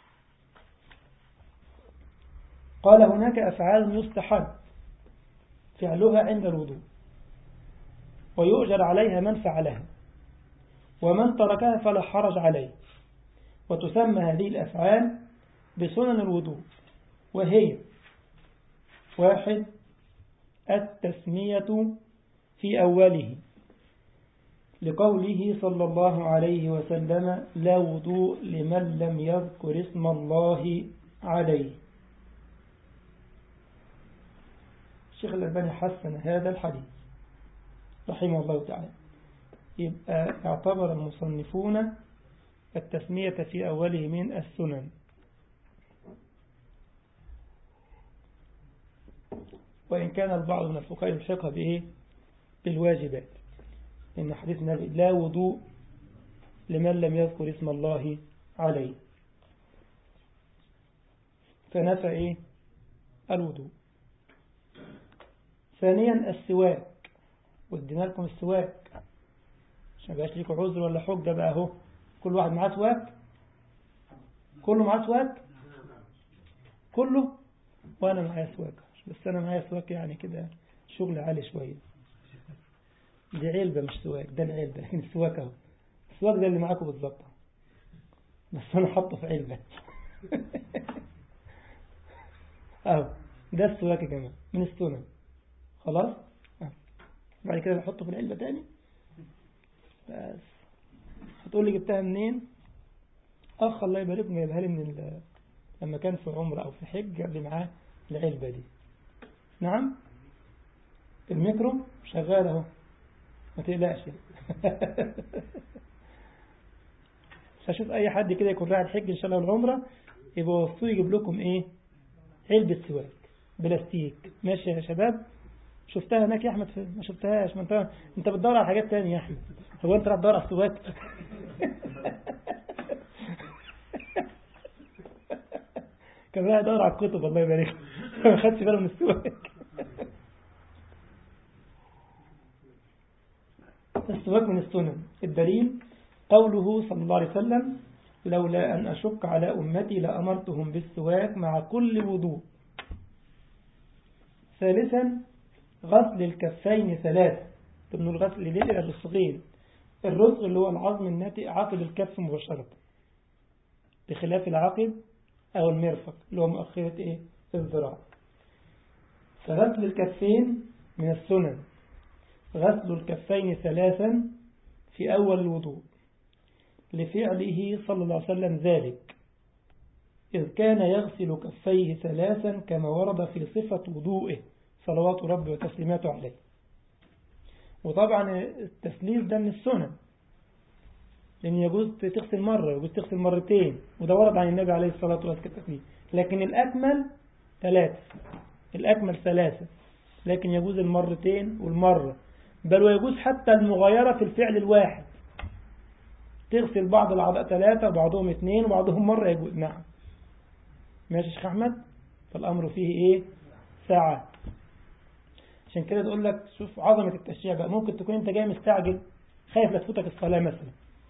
قال هناك أفعال يستحب فعلها عند الوضوء ويؤجر عليها من فعلها ومن تركها فلا حرج عليه وتسمى هذه الأفعال بسنن الوضوء وهي واحد التسمية في أوله لقوله صلى الله عليه وسلم لا وضوء لمن لم يذكر اسم الله عليه الشيخ الألباني حسن هذا الحديث رحمه الله تعالى يبقى اعتبر المصنفون التسمية في أوله من السنن وإن كان البعض من الفقهاء يلحقها بإيه بالواجبات إن حديث النبي لا وضوء لمن لم يذكر اسم الله عليه فنفى إيه الوضوء ثانيا السواك ودينا لكم السواك عشان بقاش ليكم عذر ولا حجة بقى اهو كل واحد معاه سواك كله معاه سواك كله وانا معايا سواك بس انا معايا سواك يعني كده شغل عالي شوية دي علبة مش سواك ده العلبة لكن السواك اهو السواك ده اللي معاكم بالظبط بس انا حاطه في علبة اهو ده السواك يا جماعة من السنن خلاص بعد كده بحطه في العلبة تاني بس هتقول لي جبتها منين اخ الله يبارك له جايبها لي من ال... لما كان في عمره او في حج جاب لي معاه العلبة دي نعم الميكرو شغال اهو ما تقلقش مش هشوف اي حد كده يكون رايح الحج ان شاء الله والعمره يبقى وصوه يجيب لكم ايه علبة سواك بلاستيك ماشي يا شباب شفتها هناك يا احمد في... ما شفتهاش ما انت انت بتدور على حاجات تانية يا احمد هو انت راح تدور على السواك كان رايح يدور على الكتب الله يبارك ما خدش باله من السواك السواك من السنن الدليل قوله صلى الله عليه وسلم لولا أن أشك على أمتي لأمرتهم بالسواك مع كل وضوء ثالثا غسل الكفين ثلاثة ضمن الغسل لليل إلى الرسغين الرزق اللي هو العظم الناتئ عقب الكف مباشرة بخلاف العقب أو المرفق اللي هو مؤخرة إيه الذراع فغسل الكفين من السنن غسل الكفين ثلاثا في أول الوضوء لفعله صلى الله عليه وسلم ذلك إذ كان يغسل كفيه ثلاثا كما ورد في صفة وضوئه صلوات ربي وتسليماته عليه وطبعا التسليس ده من السنن لأن يجوز تغسل مرة يجوز تغسل مرتين وده ورد عن النبي عليه الصلاة والسلام لكن الأكمل ثلاثة الأكمل ثلاثة لكن يجوز المرتين والمرة بل ويجوز حتى المغايرة في الفعل الواحد تغسل بعض الأعضاء ثلاثة وبعضهم اثنين وبعضهم مرة يجوز نعم ماشي شيخ أحمد فالأمر فيه إيه ساعة عشان كده تقول لك شوف عظمة التشريع بقى ممكن تكون أنت جاي مستعجل خايف لا تفوتك الصلاة مثلا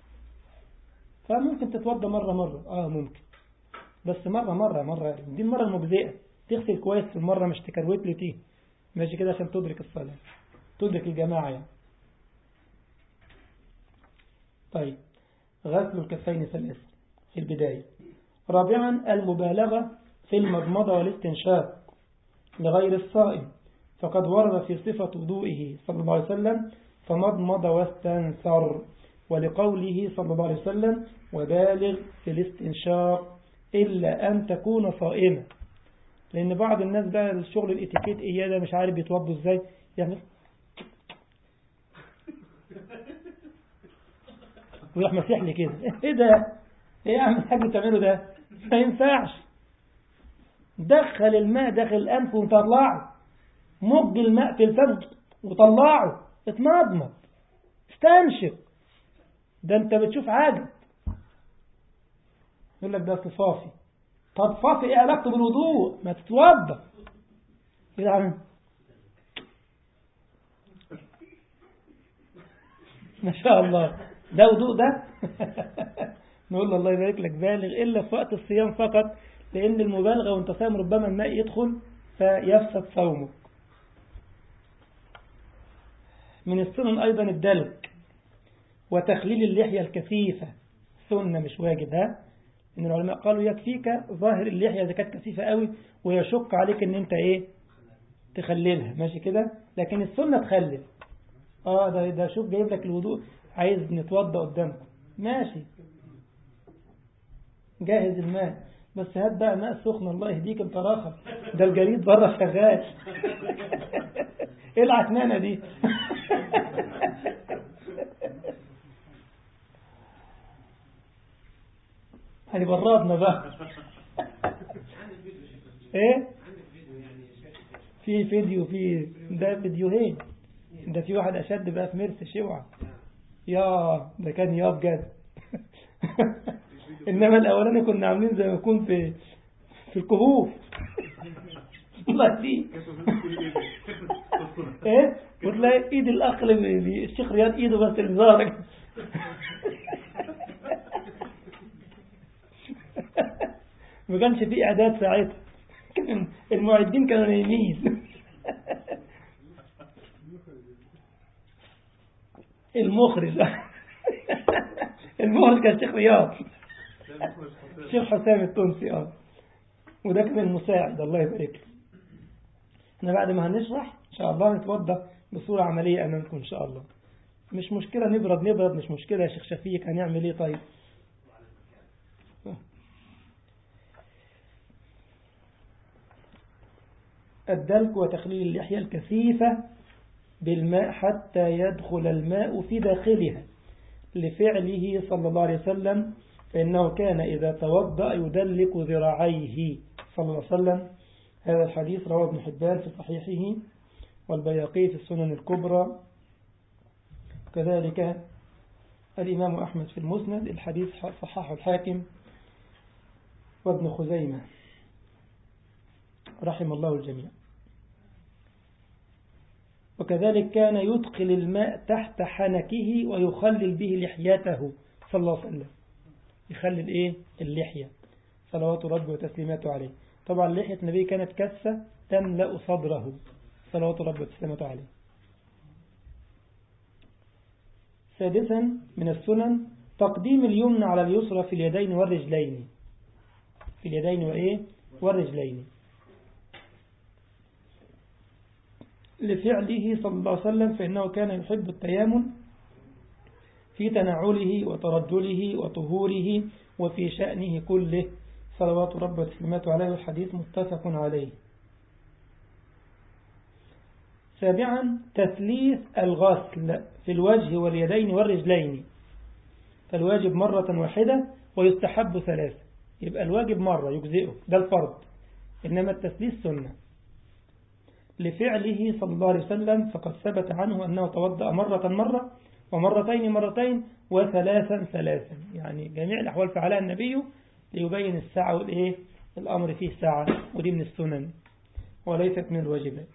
فممكن تتوضى مرة مرة آه ممكن بس مرة مرة مرة دي المرة المجزئة تغسل كويس في المرة مش تكروت لي تيه ماشي كده عشان تدرك الصلاة تدرك الجماعة يعني طيب غسل الكفين ثلاثة في البداية رابعا المبالغة في المضمضة والاستنشاق لغير الصائم فقد ورد في صفة وضوئه صلى الله عليه وسلم فمضمض واستنثر ولقوله صلى الله عليه وسلم وبالغ في الاستنشاق إلا أن تكون صائما لأن بعض الناس بقى الشغل الاتيكيت إياه ده مش عارف يتوضوا إزاي يعني ويروح مسيح لي كده ايه ده ايه اعمل حاجة بتعمله ده ما ينفعش دخل الماء داخل الأنف وطلعه مج الماء في الفم وطلعه اتمضمض استنشق ده انت بتشوف عاجب يقول لك ده صفافي طب صافي ايه علاقته بالوضوء ما تتوضى كده عم ما شاء الله ده وضوء ده نقول له الله يبارك لك بالغ إلا في وقت الصيام فقط لأن المبالغة وانت صايم ربما الماء يدخل فيفسد صومك من السنن أيضا الدلك وتخليل اللحية الكثيفة سنة مش واجب ها إن العلماء قالوا يكفيك ظاهر اللحية إذا كانت كثيفة قوي ويشق عليك إن أنت إيه تخللها ماشي كده لكن السنة تخلل اه ده ده شوف جايب لك الوضوء عايز نتوضى قدامكم ماشي جاهز الماء بس هات بقى ماء سخن الله يهديك انت راخر ده الجريد بره شغال ايه العكنانه دي هيبردنا بقى ايه في فيديو في ده فيديوهين ده في واحد اشد بقى في مرس شوعة يا ده كان يا بجد انما الاولاني كنا عاملين زي ما يكون في في الكهوف والله دي ايه وتلاقي ايد الاخ اللي الشيخ رياض ايده بس اللي ظهرك ما كانش في اعداد ساعتها كان المعدين كانوا نايمين المخرج المخرج كان شيخ رياض الشيخ حسام التونسي اه وده كان المساعد الله يبارك له احنا بعد ما هنشرح ان شاء الله نتوضى بصورة عملية امامكم ان شاء الله مش مشكلة نبرد نبرد مش مشكلة يا شيخ شفيق هنعمل ايه طيب الدلك وتخليل اللحية الكثيفة بالماء حتى يدخل الماء في داخلها لفعله صلى الله عليه وسلم فإنه كان إذا توضأ يدلك ذراعيه صلى الله عليه وسلم هذا الحديث رواه ابن حبان في صحيحه والبياقي في السنن الكبرى كذلك الإمام أحمد في المسند الحديث صححه الحاكم وابن خزيمة رحم الله الجميع وكذلك كان يدخل الماء تحت حنكه ويخلل به لحيته صلى الله عليه وسلم يخلل ايه اللحية صلوات ربي وتسليماته عليه طبعا لحية النبي كانت كثة تملأ صدره صلوات ربي وتسليماته عليه سادسا من السنن تقديم اليمنى على اليسرى في اليدين والرجلين في اليدين وإيه والرجلين لفعله صلى الله عليه وسلم فإنه كان يحب التيامن في تنعله وترجله وطهوره وفي شأنه كله صلوات رب وتسليماته عليه الحديث متفق عليه سابعا تثليث الغسل في الوجه واليدين والرجلين فالواجب مرة واحدة ويستحب ثلاثة يبقى الواجب مرة يجزئه ده الفرض إنما التثليث سنة لفعله صلى الله عليه وسلم فقد ثبت عنه أنه توضأ مرة مرة ومرتين مرتين وثلاثا ثلاثا يعني جميع الأحوال فعلها النبي ليبين الساعة والإيه الأمر فيه ساعة ودي من السنن وليست من الواجبات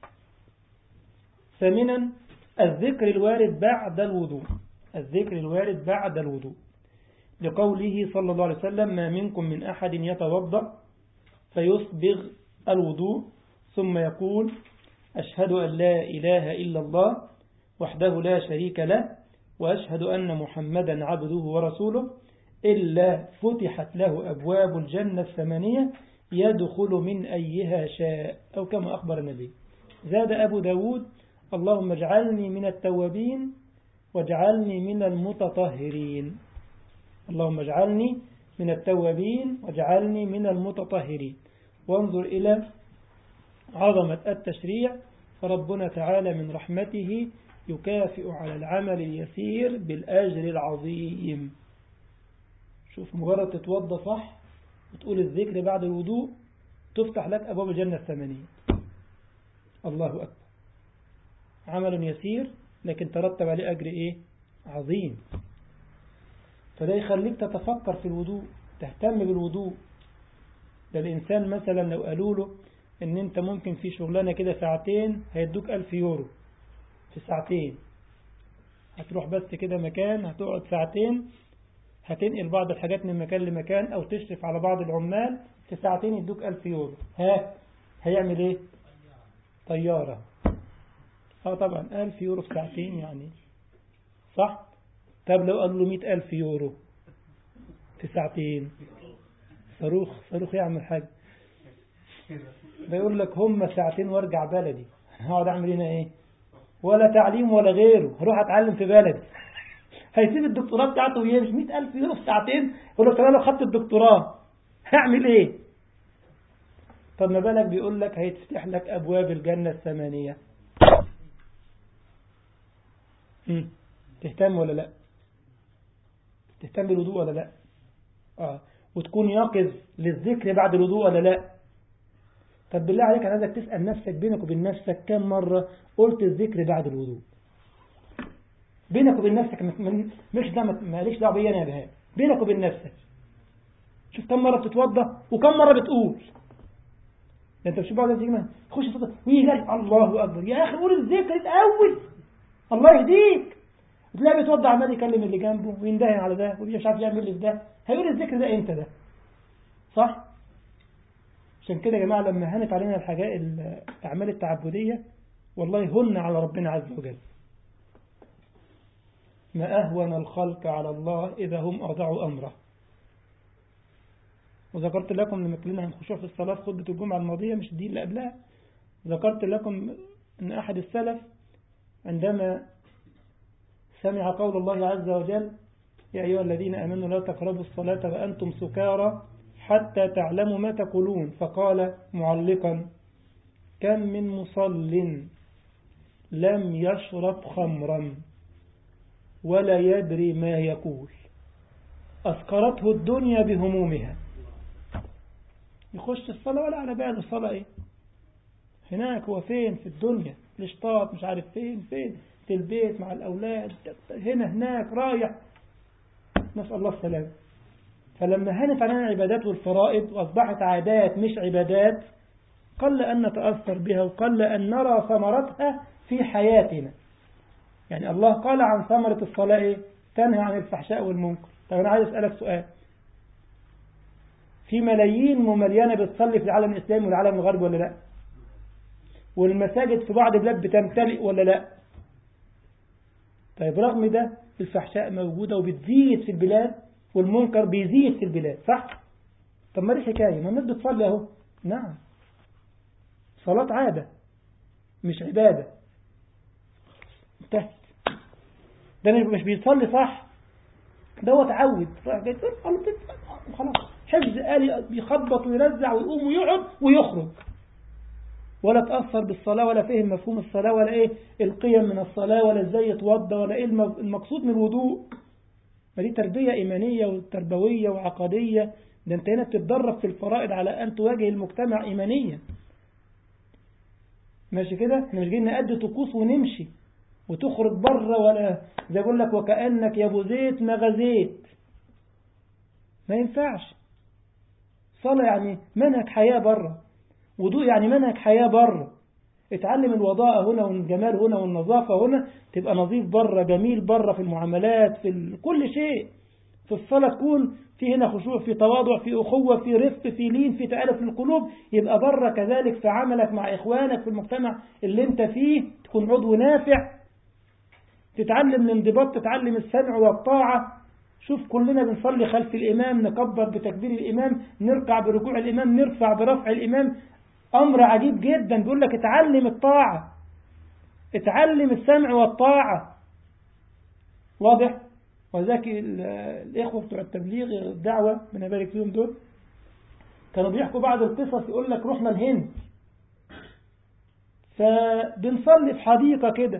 ثامنا الذكر الوارد بعد الوضوء الذكر الوارد بعد الوضوء لقوله صلى الله عليه وسلم ما منكم من أحد يتوضأ فيصبغ الوضوء ثم يقول أشهد أن لا إله إلا الله وحده لا شريك له وأشهد أن محمدا عبده ورسوله إلا فتحت له أبواب الجنة الثمانية يدخل من أيها شاء أو كما أخبر النبي زاد أبو داود اللهم اجعلني من التوابين واجعلني من المتطهرين اللهم اجعلني من التوابين واجعلني من المتطهرين وانظر إلى عظمة التشريع فربنا تعالى من رحمته يكافئ على العمل اليسير بالأجر العظيم شوف مجرد تتوضى صح وتقول الذكر بعد الوضوء تفتح لك أبواب الجنة الثمانية الله أكبر عمل يسير لكن ترتب عليه أجر إيه عظيم فده يخليك تتفكر في الوضوء تهتم بالوضوء ده الإنسان مثلا لو قالوا له ان انت ممكن في شغلانة كده ساعتين هيدوك ألف يورو في ساعتين هتروح بس كده مكان هتقعد ساعتين هتنقل بعض الحاجات من مكان لمكان أو تشرف على بعض العمال في ساعتين يدوك ألف يورو ها هيعمل ايه طيارة اه طبعا ألف يورو في ساعتين يعني صح طب لو قال له مئة ألف يورو في ساعتين صاروخ صاروخ يعمل حاجة بيقول لك هم ساعتين وارجع بلدي هقعد اعمل هنا ايه ولا تعليم ولا غيره هروح اتعلم في بلدي هيسيب الدكتوراه بتاعته ويمشي 100000 يورو في ساعتين يقول لك انا لو خدت الدكتوراه هعمل ايه طب ما بالك بيقول لك هيتفتح لك ابواب الجنه الثمانيه هم. تهتم ولا لا تهتم بالوضوء ولا لا اه وتكون يقظ للذكر بعد الوضوء ولا لا طب بالله عليك انا عايزك تسأل نفسك بينك وبين نفسك كم مرة قلت الذكر بعد الوضوء بينك وبين نفسك مش ده ماليش دعوه بيا انا يا بهاء بينك وبين نفسك شوف كم مرة بتتوضى وكم مرة بتقول ده انت مش بعد تيجي خش تفضل ويجي الله اكبر يا اخي قول الذكر الاول الله يهديك تلاقي بيتوضى عمال يكلم اللي جنبه ويندهن على ده ومش عارف يعمل اللي في ده هيقول الذكر ده امتى ده صح عشان كده يا جماعة لما هنت علينا الحاجات الأعمال التعبدية والله هن على ربنا عز وجل ما أهون الخلق على الله إذا هم أضعوا أمره وذكرت لكم لما اتكلمنا عن خشوع في الصلاة في خطبة الجمعة الماضية مش دي اللي قبلها ذكرت لكم أن أحد السلف عندما سمع قول الله عز وجل يا أيها الذين آمنوا لا تقربوا الصلاة وأنتم سكارى حتى تعلموا ما تقولون فقال معلقا كم من مصل لم يشرب خمرا ولا يدري ما يقول أسكرته الدنيا بهمومها يخش الصلاة ولا على باله الصلاة ايه هناك هو فين في الدنيا الاشطاط مش عارف فين فين في البيت مع الأولاد هنا هناك رايح نسأل الله السلامة فلما هنت علينا العبادات والفرائض وأصبحت عادات مش عبادات قل أن نتأثر بها وقل أن نرى ثمرتها في حياتنا يعني الله قال عن ثمرة الصلاة إيه؟ تنهى عن الفحشاء والمنكر طب أنا عايز أسألك سؤال في ملايين ممليانة بتصلي في العالم الإسلامي والعالم الغربي ولا لا والمساجد في بعض البلاد بتمتلئ ولا لا طيب رغم ده الفحشاء موجودة وبتزيد في البلاد والمنكر بيزيد في البلاد صح؟ طب ما دي حكاية ما الناس بتصلي اهو نعم صلاة عادة مش عبادة انتهت ده مش بيصلي صح ده هو تعود راح جاي خلاص حفظ آلي بيخبط ويرزع ويقوم ويقعد ويخرج ولا تأثر بالصلاة ولا فهم مفهوم الصلاة ولا ايه القيم من الصلاة ولا ازاي يتوضى ولا ايه المقصود من الوضوء ما دي تربية إيمانية وتربوية وعقدية ده انت هنا بتتدرب في الفرائض على أن تواجه المجتمع إيمانيا ماشي كده احنا مش جايين نأدي طقوس ونمشي وتخرج بره ولا زي اقول لك وكأنك يا ابو زيت ما غزيت ما ينفعش صلاة يعني منهج حياة بره وضوء يعني منهج حياة بره اتعلم الوضاء هنا والجمال هنا والنظافة هنا تبقى نظيف بره جميل بره في المعاملات في كل شيء في الصلاة تكون في هنا خشوع في تواضع في أخوة في رفق في لين في تألف القلوب يبقى بره كذلك في عملك مع إخوانك في المجتمع اللي انت فيه تكون عضو نافع تتعلم الانضباط تتعلم السمع والطاعة شوف كلنا بنصلي خلف الإمام نكبر بتكبير الإمام نركع بركوع الإمام نرفع برفع الإمام أمر عجيب جدا بيقول لك اتعلم الطاعة اتعلم السمع والطاعة واضح وذاك الإخوة بتوع التبليغ الدعوة من أبارك فيهم دول كانوا بيحكوا بعض القصص يقول لك رحنا الهند فبنصلي في حديقة كده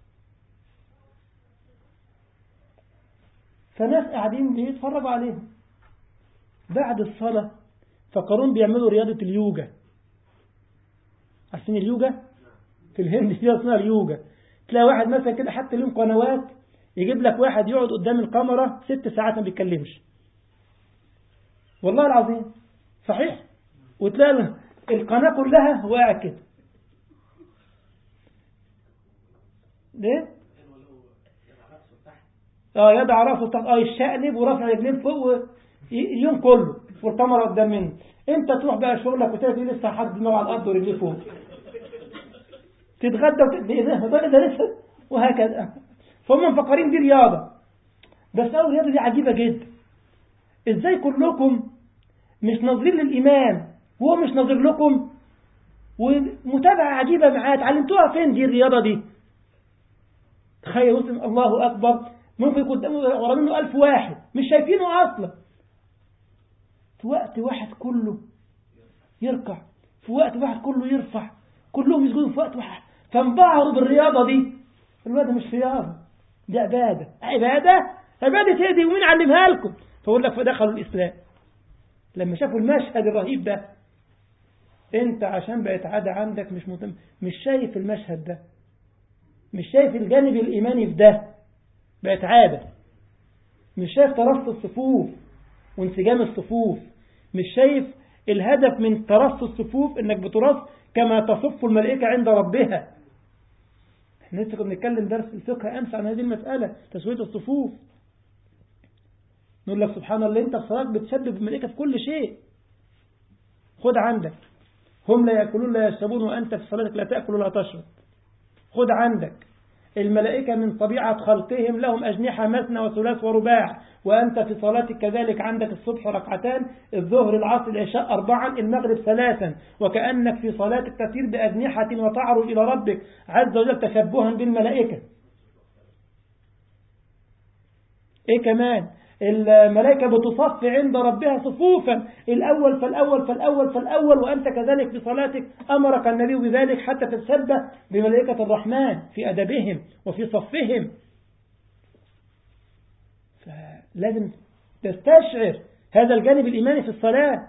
فناس قاعدين بيتفرجوا عليهم بعد الصلاة فقرون بيعملوا رياضة اليوجا عارفين اليوجا في الهند فيها اسمها اليوجا تلاقي واحد مثلا كده حتى لهم قنوات يجيب لك واحد يقعد قدام الكاميرا ست ساعات ما بيتكلمش والله العظيم صحيح وتلاقي القناة كلها هو قاعد كده ليه؟ اه يضع راسه تحت اه يشقلب ورافع رجلين فوق اليوم كله والكاميرا قدام منه انت تروح بقى شغلك وتلاقي لسه حد دماغه على الارض ورجليه فوق تتغدى وتتغدى ده لسه وهكذا فهم مفكرين دي رياضة بس أول رياضة دي عجيبة جدا ازاي كلكم مش ناظرين للإمام وهو مش ناظر لكم ومتابعة عجيبة معاه اتعلمتوها فين دي الرياضة دي تخيل مسلم الله أكبر ممكن يكون قدامه ورا منه ألف واحد مش شايفينه أصلا في وقت واحد كله يركع في وقت واحد كله يرفع كلهم يسجدوا في وقت واحد فانبهروا بالرياضة دي الواد مش رياضة دي عبادة عبادة عبادة ايه دي ومين علمها لكم فأقول لك فدخلوا الإسلام لما شافوا المشهد الرهيب ده انت عشان بقت عادة عندك مش متم... مش شايف المشهد ده مش شايف الجانب الإيماني في ده بقت عادة مش شايف ترص الصفوف وانسجام الصفوف مش شايف الهدف من ترص الصفوف انك بترص كما تصف الملائكة عند ربها احنا لسه كنا بنتكلم درس الفقه امس عن هذه المسألة تسوية الصفوف نقول لك سبحان الله انت في صلاتك بتشبب الملائكة في كل شيء خد عندك هم لا يأكلون لا يشربون وأنت في صلاتك لا تأكل ولا تشرب خد عندك الملائكة من طبيعة خلقهم لهم أجنحة مثنى وثلاث ورباع وأنت في صلاتك كذلك عندك الصبح ركعتان الظهر العصر العشاء أربعا المغرب ثلاثا وكأنك في صلاتك تسير بأجنحة وتعرج إلى ربك عز وجل تشبها بالملائكة إيه كمان الملائكة بتصف عند ربها صفوفا الأول فالأول فالأول فالأول وأنت كذلك في صلاتك أمرك النبي بذلك حتى تتشبه بملائكة الرحمن في أدبهم وفي صفهم فلازم تستشعر هذا الجانب الإيماني في الصلاة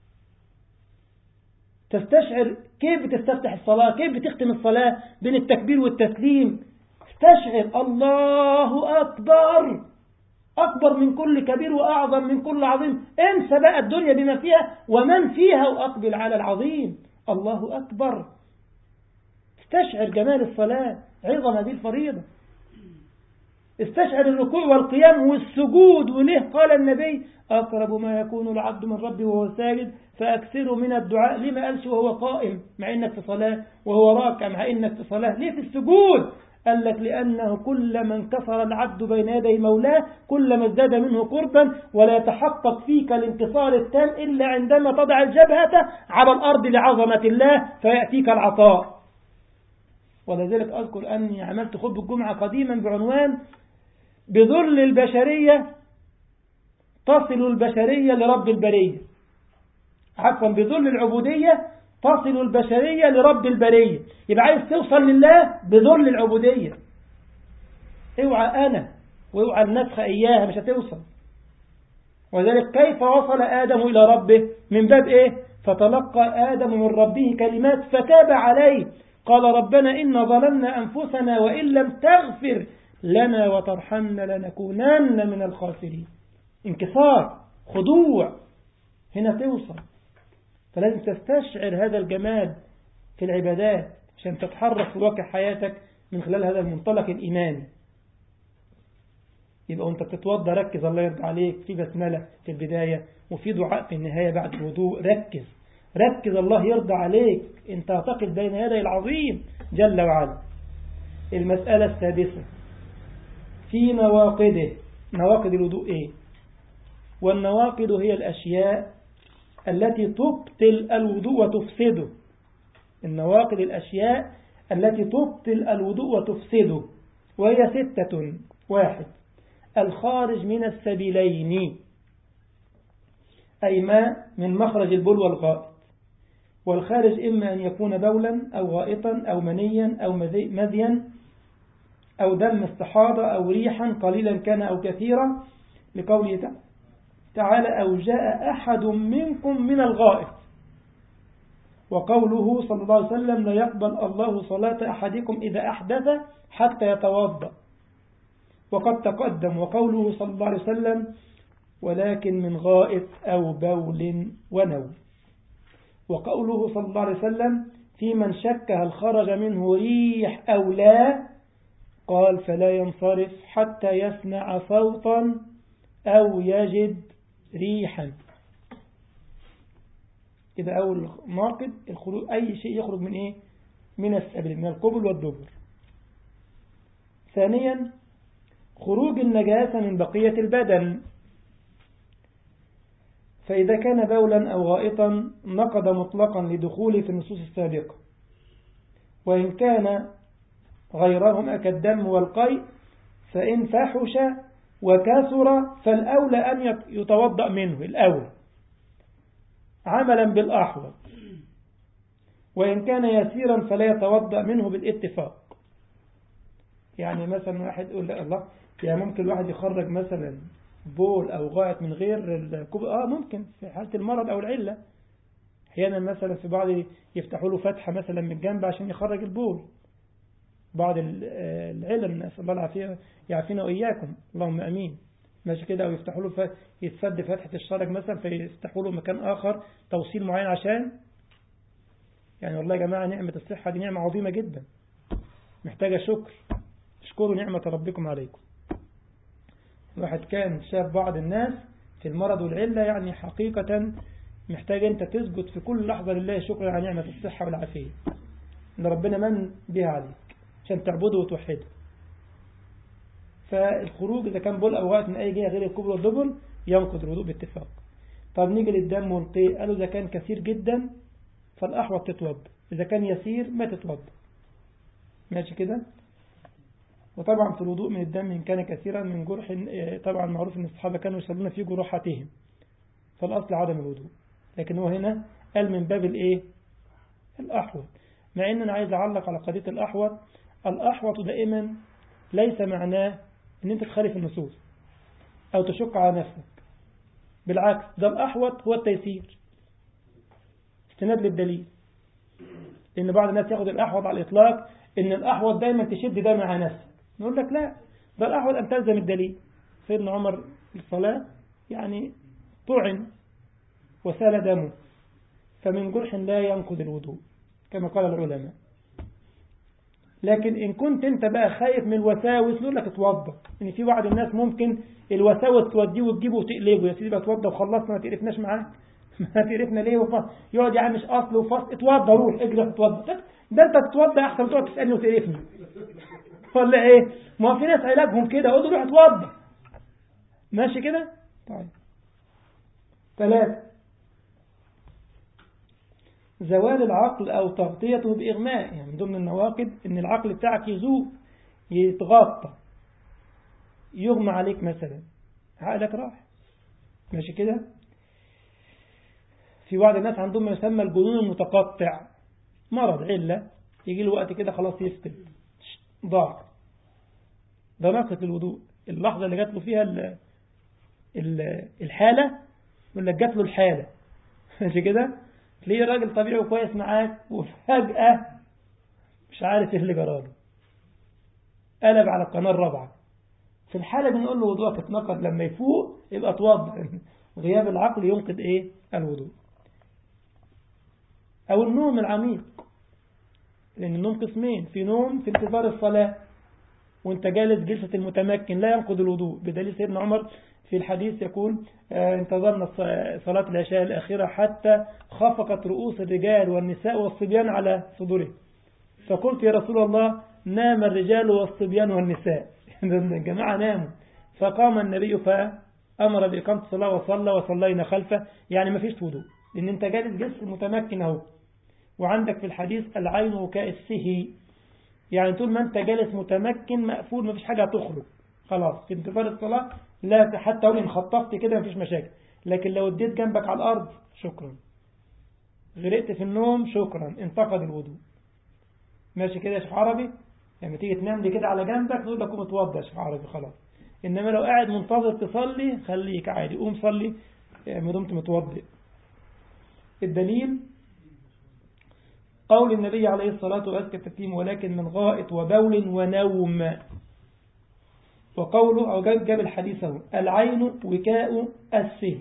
تستشعر كيف بتستفتح الصلاة كيف بتختم الصلاة بين التكبير والتسليم استشعر الله أكبر أكبر من كل كبير وأعظم من كل عظيم انسى بقى الدنيا بما فيها ومن فيها وأقبل على العظيم الله أكبر استشعر جمال الصلاة عظم هذه الفريضة استشعر الركوع والقيام والسجود وليه قال النبي أقرب ما يكون العبد من ربه وهو ساجد فأكثر من الدعاء ليه ما قالش وهو قائم مع إنك في صلاة وهو راكع مع إنك في صلاة ليه في السجود قال لك لأنه كلما انكسر العبد بين يدي مولاه كلما ازداد منه قربا ولا يتحقق فيك الانتصار التام إلا عندما تضع الجبهة على الأرض لعظمة الله فيأتيك العطاء ولذلك أذكر أني عملت خطبة الجمعة قديما بعنوان بذل البشرية تصل البشرية لرب البرية عفوا بذل العبودية تصل البشرية لرب البرية يبقى عايز توصل لله بذل العبودية اوعى أنا واوعى النفخ إياها مش هتوصل وذلك كيف وصل آدم إلى ربه من باب إيه فتلقى آدم من ربه كلمات فتاب عليه قال ربنا إن ظلمنا أنفسنا وإن لم تغفر لنا وترحمنا لنكونن من الخاسرين انكسار خضوع هنا توصل فلازم تستشعر هذا الجمال في العبادات عشان تتحرك في واقع حياتك من خلال هذا المنطلق الإيماني يبقى وانت بتتوضى ركز الله يرضى عليك في بسملة في البداية وفي دعاء في النهاية بعد الوضوء ركز ركز الله يرضى عليك انت تقف بين يدي العظيم جل وعلا المسألة السادسة في نواقده نواقد الوضوء ايه والنواقد هي الأشياء التي تبطل الوضوء وتفسده النواقد الأشياء التي تبطل الوضوء وتفسده وهي ستة واحد الخارج من السبيلين أي ما من مخرج البول والغائط والخارج إما أن يكون بولا أو غائطا أو منيا أو مذيا أو دم استحاضة أو ريحا قليلا كان أو كثيرا لقوله تعالى أو جاء أحد منكم من الغائط وقوله صلى الله عليه وسلم لا يقبل الله صلاة أحدكم إذا أحدث حتى يتوضأ وقد تقدم وقوله صلى الله عليه وسلم ولكن من غائط أو بول ونوم وقوله صلى الله عليه وسلم في من شك هل خرج منه ريح أو لا قال فلا ينصرف حتى يسمع صوتا أو يجد ريحا كده أول ناقد الخروج أي شيء يخرج من إيه من السبل من القبل والدبر ثانيا خروج النجاسة من بقية البدن فإذا كان بولا أو غائطا نقض مطلقا لدخوله في النصوص السابقة وإن كان غيرهما كالدم والقيء فإن فحش وكثر فالأولى أن يتوضأ منه الأول عملا بالأحوط وإن كان يسيرا فلا يتوضأ منه بالاتفاق يعني مثلا واحد يقول الله يعني ممكن الواحد يخرج مثلا بول أو غائط من غير الكوب آه ممكن في حالة المرض أو العلة أحيانا مثلا في بعض يفتحوا له فتحة مثلا من الجنب عشان يخرج البول بعض العلل نسأل الله العافية يعافينا وإياكم اللهم أمين ماشي كده أو يفتحوا له يتسد فتحة الشرج مثلا فيفتحوا له مكان آخر توصيل معين عشان يعني والله يا جماعة نعمة الصحة دي نعمة عظيمة جدا محتاجة شكر اشكروا نعمة ربكم عليكم الواحد كان شاف بعض الناس في المرض والعلة يعني حقيقة محتاج أنت تسجد في كل لحظة لله شكرا على نعمة الصحة والعافية إن ربنا من بها عليك عشان تعبده وتوحده فالخروج إذا كان بول أو غائط من أي جهة غير الكبر والدبل ينقض الوضوء باتفاق طب نيجي للدم والقيء قالوا إذا كان كثير جدا فالأحوط تتوضا إذا كان يسير ما تتوضا ماشي كده وطبعا في الوضوء من الدم إن كان كثيرا من جرح طبعا معروف أن الصحابة كانوا يصلون في جروحاتهم فالأصل عدم الوضوء لكن هو هنا قال من باب الإيه الأحوط مع أن أنا عايز أعلق على قضية الأحوط الأحوط دائما ليس معناه أن أنت تخالف النصوص أو تشق على نفسك بالعكس ده الأحوط هو التيسير استناد للدليل لأن بعض الناس ياخد الأحوط على الإطلاق إن الأحوط دايما تشد دايما على نفسك نقول لك لا ده الأحوط أن تلزم الدليل سيدنا عمر الصلاة يعني طعن وسال دمه فمن جرح لا ينقض الوضوء كما قال العلماء لكن إن كنت أنت بقى خايف من الوساوس نقول لك اتوضى إن في بعض الناس ممكن الوساوس توديه وتجيبه وتقلبه يا سيدي بقى اتوضى وخلصنا ما تقرفناش معاك ما تقرفنا ليه وفصل يقعد يا عم مش أصل وفصل اتوضى روح اجري اتوضى ده أنت تتوضى أحسن تقعد تسألني وتقرفني ولا ايه ما هو في ناس علاجهم كده قول له روح اتوضى ماشي كده طيب ثلاثة زوال العقل أو تغطيته بإغماء يعني من ضمن النواقد إن العقل بتاعك يزوق يتغطى يغمى عليك مثلا عقلك راح ماشي كده في بعض الناس عندهم ما يسمى الجنون المتقطع مرض علة يجي له وقت كده خلاص يفقد ضاع ده ناقص الوضوء اللحظة اللي جات له فيها ال ال الحالة ولا جات له الحالة ماشي كده تلاقيه راجل طبيعي وكويس معاك وفجأة مش عارف ايه اللي جراله قلب على القناة الرابعة في الحالة بنقول له وضوءك اتنقض لما يفوق يبقى اتوضى غياب العقل ينقض ايه الوضوء او النوم العميق لان النوم قسمين في نوم في انتظار الصلاة وانت جالس جلسة المتمكن لا ينقض الوضوء بدليل سيدنا عمر في الحديث يقول انتظرنا صلاة العشاء الأخيرة حتى خفقت رؤوس الرجال والنساء والصبيان على صدورهم فقلت يا رسول الله نام الرجال والصبيان والنساء الجماعة ناموا فقام النبي فأمر بإقامة الصلاة وصلى وصلينا خلفه يعني ما فيش وضوء لأن أنت جالس جلس متمكن أهو وعندك في الحديث العين وكاء السهي يعني طول ما أنت جالس متمكن مقفول ما فيش حاجة هتخرج خلاص في انتظار الصلاة لا حتى وإن خطفت كده مفيش مشاكل لكن لو اديت جنبك على الأرض شكرا غرقت في النوم شكرا انتقد الوضوء ماشي كده يا شيخ عربي لما يعني تيجي تنام لي كده على جنبك نقول لك قوم اتوضى يا شيخ عربي خلاص إنما لو قاعد منتظر تصلي خليك عادي قوم صلي ما دمت متوضئ الدليل قول النبي عليه الصلاة وأزكى التسليم ولكن من غائط وبول ونوم وقوله أو جاب, جاب الحديث هو العين وكاء السه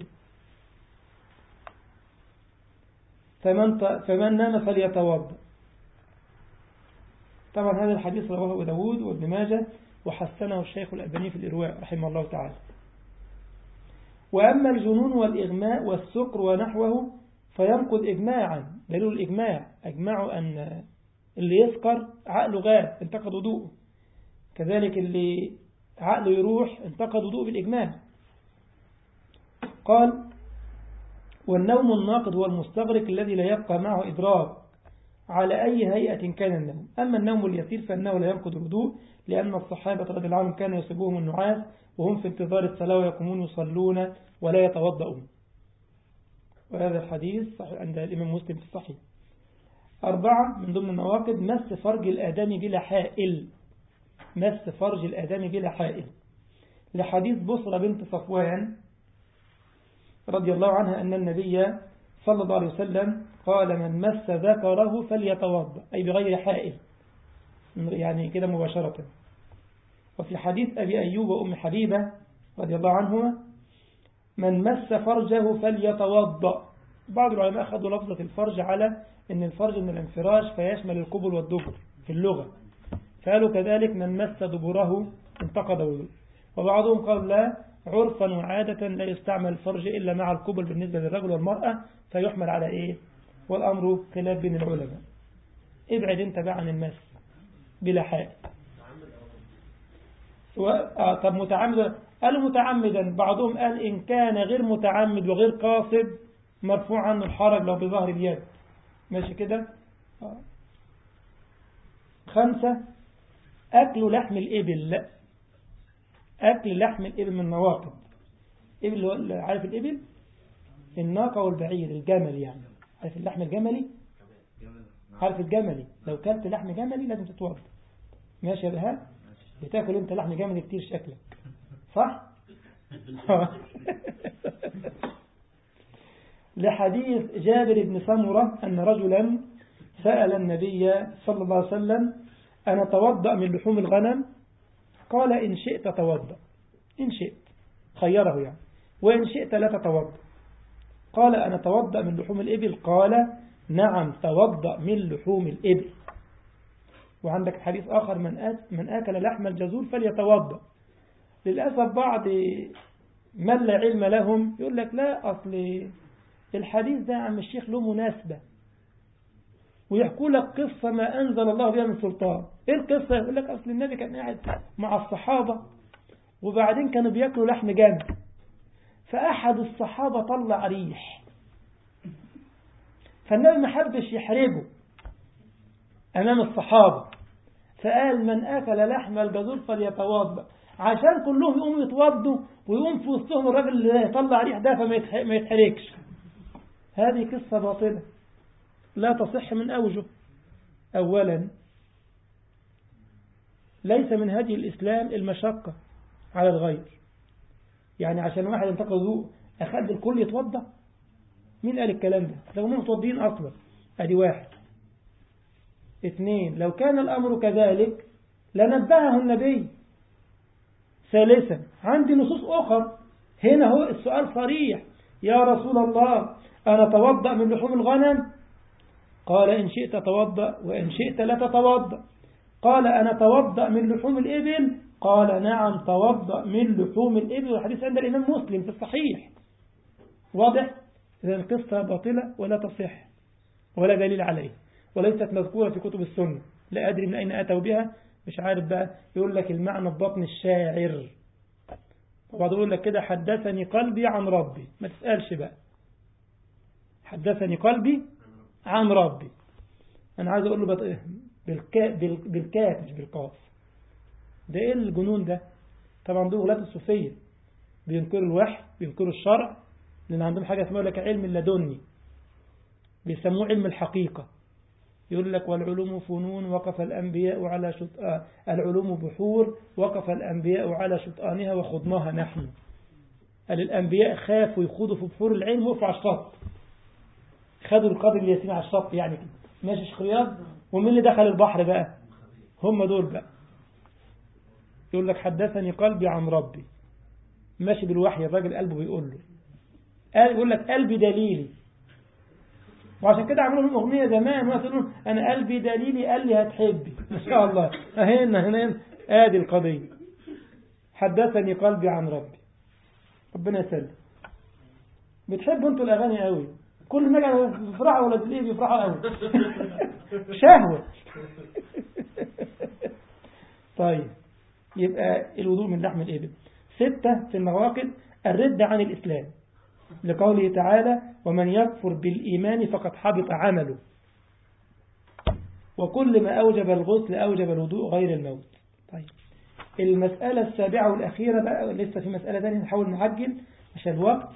فمن, فمن نام فليتوضا طبعا هذا الحديث رواه أبو داود وابن ماجه وحسنه الشيخ الألباني في الإرواء رحمه الله تعالى وأما الجنون والإغماء والسكر ونحوه فينقض إجماعا دليل الإجماع أجمعوا أن اللي يسكر عقله غاب انتقد وضوءه كذلك اللي عقله يروح انتقد وضوء بالإجماع قال والنوم الناقض هو المستغرق الذي لا يبقى معه إدراك على أي هيئة كان النوم أما النوم اليسير فإنه لا ينقض الوضوء لأن الصحابة رضي الله عنهم كانوا يصيبهم النعاس وهم في انتظار الصلاة ويقومون يصلون ولا يتوضؤون وهذا الحديث صحيح عند الإمام مسلم في الصحيح أربعة من ضمن النواقض مس فرج الآدم بلا حائل مس فرج الآدم بلا حائل لحديث بصرة بنت صفوان رضي الله عنها أن النبي صلى الله عليه وسلم قال من مس ذكره فليتوضا أي بغير حائل يعني كده مباشرة وفي حديث أبي أيوب وأم حبيبة رضي الله عنهما من مس فرجه فليتوضا بعض العلماء أخذوا لفظة الفرج على أن الفرج من الانفراج فيشمل القبل والدبر في اللغة فقالوا كذلك من مس دبره انتقد وضوء وبعضهم قال لا عرفا وعادة لا يستعمل الفرج إلا مع القبل بالنسبة للرجل والمرأة فيحمل على إيه والأمر خلاف بين العلماء ابعد انت بقى عن المس بلا حائل و... آه طب متعمد قالوا متعمدا بعضهم قال إن كان غير متعمد وغير قاصد مرفوع عنه الحرج لو بظهر اليد ماشي كده آه. خمسة أكل لحم الإبل لا أكل لحم الإبل من النواقض إبل عارف الإبل الناقة والبعير الجمل يعني عارف اللحم الجملي عارف الجملي لو كلت لحم جملي لازم تتوضى ماشي يا بهاء بتاكل انت لحم جملي كتير شكلك صح لحديث جابر بن سمرة أن رجلا سأل النبي صلى الله عليه وسلم أنا توضأ من لحوم الغنم قال إن شئت توضأ إن شئت خيره يعني وإن شئت لا تتوضأ قال أنا توضأ من لحوم الإبل قال نعم توضأ من لحوم الإبل وعندك حديث آخر من من آكل لحم الجزور فليتوضأ للأسف بعض من لا علم لهم يقول لك لا أصل الحديث ده عم الشيخ له مناسبة ويحكوا لك قصة ما أنزل الله بها من سلطان إيه القصة يقول لك أصل النبي كان قاعد مع الصحابة وبعدين كانوا بياكلوا لحم جامد فأحد الصحابة طلع ريح فالنبي ما حبش يحرجه أمام الصحابة فقال من أكل لحم الجزور فليتوضأ عشان كلهم يقوموا يتوضوا ويقوم في وسطهم الراجل اللي يطلع ريح ده فما يتحركش هذه قصة باطلة لا تصح من أوجه أولا ليس من هدي الإسلام المشقة على الغير يعني عشان واحد ينتقل وضوء أخد الكل يتوضأ مين قال الكلام ده لو هم متوضين أصلا أدي واحد اثنين لو كان الأمر كذلك لنبهه النبي ثالثا عندي نصوص أخر هنا هو السؤال صريح يا رسول الله أنا توضأ من لحوم الغنم قال إن شئت توضأ وإن شئت لا تتوضأ قال أنا توضأ من لحوم الإبل قال نعم توضأ من لحوم الإبل والحديث عند الإمام مسلم في الصحيح واضح إذا القصة باطلة ولا تصح ولا دليل عليه وليست مذكورة في كتب السنة لا أدري من أين أتوا بها مش عارف بقى يقول لك المعنى ببطن الشاعر وبعد يقول لك كده حدثني قلبي عن ربي ما تسألش بقى حدثني قلبي عن ربي أنا عايز أقول له بالكا بالكاف مش بالقاف ده إيه الجنون ده طبعا دول غلاة الصوفية بينكروا الوحي بينكروا الشرع لأن عندهم حاجة اسمها لك علم اللدني بيسموه علم الحقيقة يقول لك والعلوم فنون وقف الأنبياء على شطآن العلوم بحور وقف الأنبياء على شطآنها وخضناها نحن قال الأنبياء خافوا يخوضوا في بحور العلم وقفوا على الشط خدوا القدر الياسين على الشط يعني كده ماشي شخرياض ومين اللي دخل البحر بقى هم دول بقى يقول لك حدثني قلبي عن ربي ماشي بالوحي الراجل قلبه بيقول له قال يقول لك قلبي دليلي وعشان كده عملوا لهم أغنية زمان وقالوا أنا قلبي دليلي قال لي هتحبي ما شاء الله هنا هنا آدي القضية حدثني قلبي عن ربي ربنا يسلم بتحبوا انتوا الأغاني قوي كل ما يجي بيفرحوا ولا تلاقيه بيفرحوا قوي شهوة طيب يبقى الوضوء من لحم الإبل ستة في النواقض الرد عن الإسلام لقوله تعالى ومن يكفر بالإيمان فقد حبط عمله وكل ما أوجب الغسل أوجب الوضوء غير الموت طيب المسألة السابعة والأخيرة بقى لسه في مسألة ثانية نحاول نعجل عشان الوقت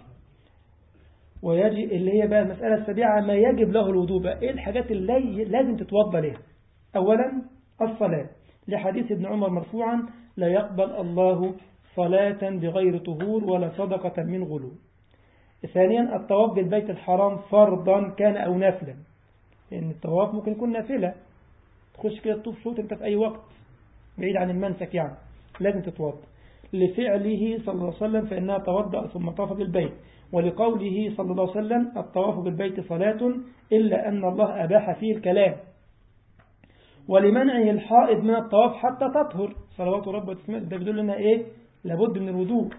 ويجي اللي هي بقى المسألة السابعة ما يجب له الوضوء بقى إيه الحاجات اللي لازم تتوضى لها أولا الصلاة لحديث ابن عمر مرفوعا لا يقبل الله صلاة بغير طهور ولا صدقة من غلو ثانيا الطواف بالبيت الحرام فرضا كان أو نفلا لأن الطواف ممكن يكون نافلة تخش كده تطوف شوط انت في أي وقت بعيد عن المنسك يعني لازم تتوضا لفعله صلى الله عليه وسلم فإنها توضأ ثم طاف بالبيت ولقوله صلى الله عليه وسلم الطواف بالبيت صلاة إلا أن الله أباح فيه الكلام ولمنعه الحائض من الطواف حتى تطهر صلوات رب وتسمع ده بيدل لنا إيه لابد من الوضوء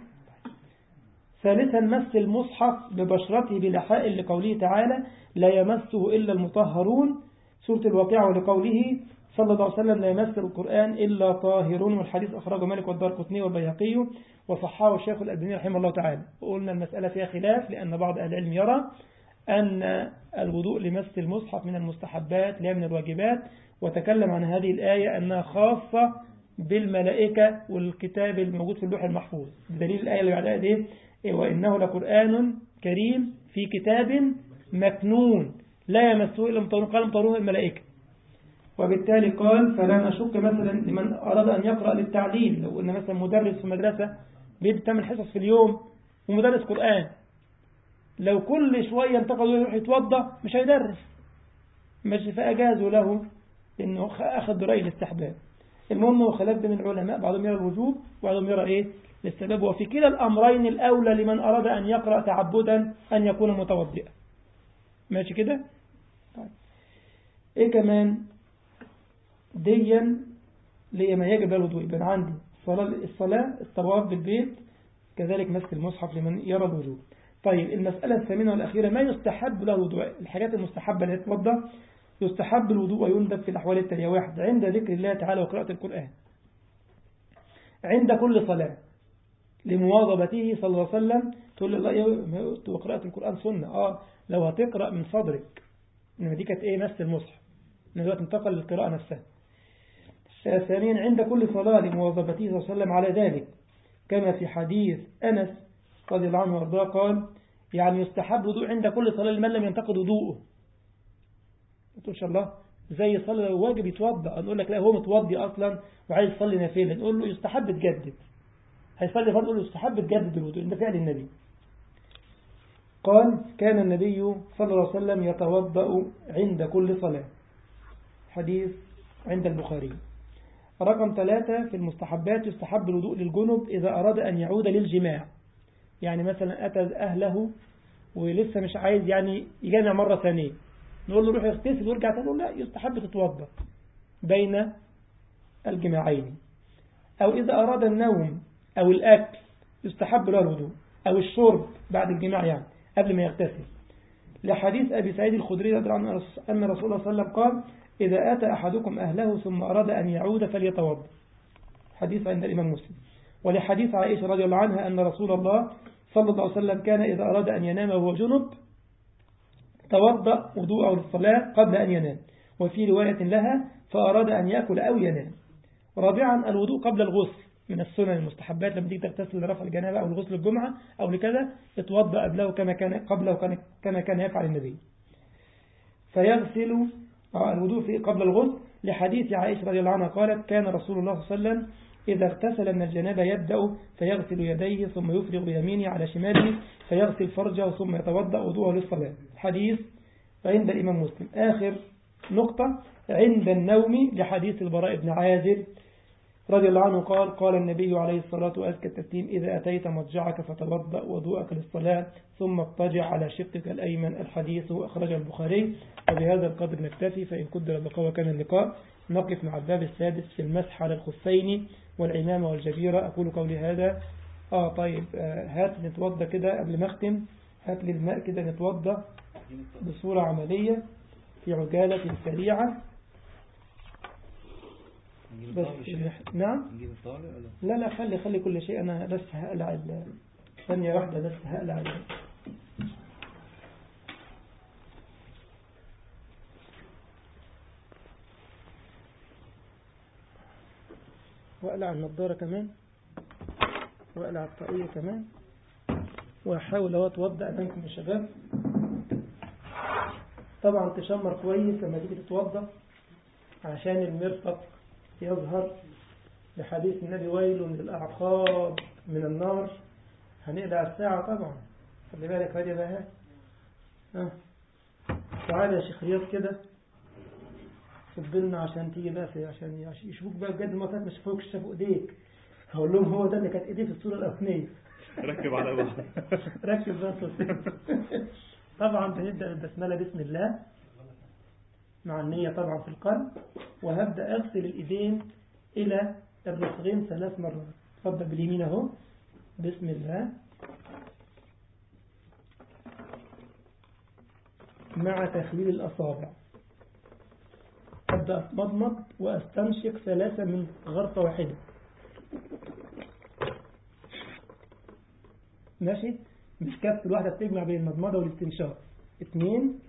ثالثا مس المصحف ببشرته بلحاء لقوله تعالى لا يمسه إلا المطهرون سورة الواقعة ولقوله صلى الله عليه وسلم لا يمس القرآن إلا طاهرون والحديث أخرجه مالك والدار قطني والبيهقي وصححه الشيخ الألباني رحمه الله تعالى وقلنا المسألة فيها خلاف لأن بعض أهل العلم يرى أن الوضوء لمس المصحف من المستحبات لا من الواجبات وتكلم عن هذه الآية أنها خاصة بالملائكة والكتاب الموجود في اللوح المحفوظ بدليل الآية اللي بعدها دي وإنه لقرآن كريم في كتاب مكنون لا يمسه إلا مطهرون قال مطهرون الملائكة وبالتالي قال فلا نشك مثلا لمن أراد أن يقرأ للتعليم لو أن مثلا مدرس في مدرسة بيدي 8 حصص في اليوم ومدرس قرآن لو كل شوية انتقل ويروح يتوضى مش هيدرس مش فأجازوا له إنه أخذ برأي الاستحباب المهم هو خلاف بين العلماء بعضهم يرى الوجوب وبعضهم يرى إيه للسبب وفي كلا الأمرين الأولى لمن أراد أن يقرأ تعبدا أن يكون متوضئا ماشي كده طيب. إيه كمان ديا لما يجب الوضوء يبقى عندي الصلاة, الصلاة الطواف بالبيت كذلك مسك المصحف لمن يرى الوجوب طيب المسألة الثامنة والأخيرة ما يستحب له الوضوء الحاجات المستحبة اللي تتوضى يستحب الوضوء ويندب في الأحوال التالية واحد عند ذكر الله تعالى وقراءة القرآن عند كل صلاة لمواظبته صلى الله عليه وسلم تقول الله وقراءة القرآن سنة آه لو هتقرأ من صدرك إنما دي كانت إيه نفس المصحف من دلوقتي انتقل للقراءة نفسها ثانيا عند كل صلاة لمواظبته صلى الله عليه وسلم على ذلك كما في حديث أنس رضي الله عنه وارضاه قال يعني يستحب وضوء عند كل صلاة لمن لم ينتقد وضوءه تقول شاء الله زي صلى لو واجب يتوضأ نقول لك لا هو متوضي أصلا وعايز يصلي نافلة نقول له يستحب تجدد هيصلي فرض نقول له يستحب تجدد الوضوء ده فعل النبي قال كان النبي صلى الله عليه وسلم يتوضأ عند كل صلاة حديث عند البخاري رقم ثلاثة في المستحبات يستحب الوضوء للجنب إذا أراد أن يعود للجماع يعني مثلا أتى أهله ولسه مش عايز يعني يجمع مرة ثانية نقول له روح يغتسل ويرجع تاني لا يستحب تتوضا بين الجماعين أو إذا أراد النوم أو الأكل يستحب له الوضوء أو الشرب بعد الجماع يعني قبل ما يغتسل لحديث أبي سعيد الخدري رضي الله عنه أن رسول الله صلى الله عليه وسلم قال إذا أتى أحدكم أهله ثم أراد أن يعود فليتوضا حديث عند الإمام مسلم ولحديث عائشة رضي الله عنها أن رسول الله صلى الله عليه وسلم كان إذا أراد أن ينام وهو جنب توضأ وضوءه للصلاة قبل أن ينام وفي رواية لها فأراد أن يأكل أو ينام رابعا الوضوء قبل الغسل من السنن المستحبات لما تيجي تغتسل لرفع الجنابة أو الغسل الجمعة أو لكذا اتوضأ قبله كما كان قبله كما كان يفعل النبي فيغسل الوضوء في قبل الغسل لحديث عائشة رضي الله عنها قالت كان رسول الله صلى الله عليه وسلم إذا اغتسل من الجنابة يبدأ فيغسل يديه ثم يفرغ بيمينه على شماله فيغسل فرجه ثم يتوضأ وضوءه للصلاة حديث عند الإمام مسلم آخر نقطة عند النوم لحديث البراء بن عازل رضي الله عنه قال قال النبي عليه الصلاة وأزكى التسليم إذا أتيت مضجعك فتوضأ وضوءك للصلاة ثم اضطجع على شقك الأيمن الحديث أخرجه البخاري وبهذا القدر نكتفي فإن قدر اللقاء وكان اللقاء نقف مع الباب السادس في المسح على الخفين والعمامة والجبيرة أقول قولي هذا آه طيب آه هات نتوضى كده قبل ما أختم هات لي الماء كده نتوضى بصورة عملية في عجالة سريعة بس نعم لا لا خلي خلي كل شيء أنا بس هقلع ثانية واحدة بس هقلع وأقلع النظارة كمان وأقلع الطاقية كمان وأحاول أتوضأ أمامكم يا شباب طبعا تشمر كويس لما تيجي تتوضأ عشان المرفق يظهر لحديث النبي ويل للأعقاب من النار هنقلع الساعة طبعا خلي بالك هذه بقى ها تعالى يا شيخ رياض كده صب لنا عشان تيجي بقى في عشان يشوفوك بقى بجد ما كانت ما شافوكش شافوا ايديك هقول لهم هو ده اللي كانت ايديه في الصورة الأولانية ركب على بعض ركب بس طبعا بنبدأ البسملة بسم الله مع النية طبعا في القلب وهبدأ أغسل الإيدين إلى الرسغين ثلاث مرات تفضل باليمين اهو بسم الله مع تخليل الأصابع أبدأ أتمضمض وأستنشق ثلاثة من غرفة واحدة ماشي مش كف الواحدة بتجمع بين المضمضة والاستنشاق اثنين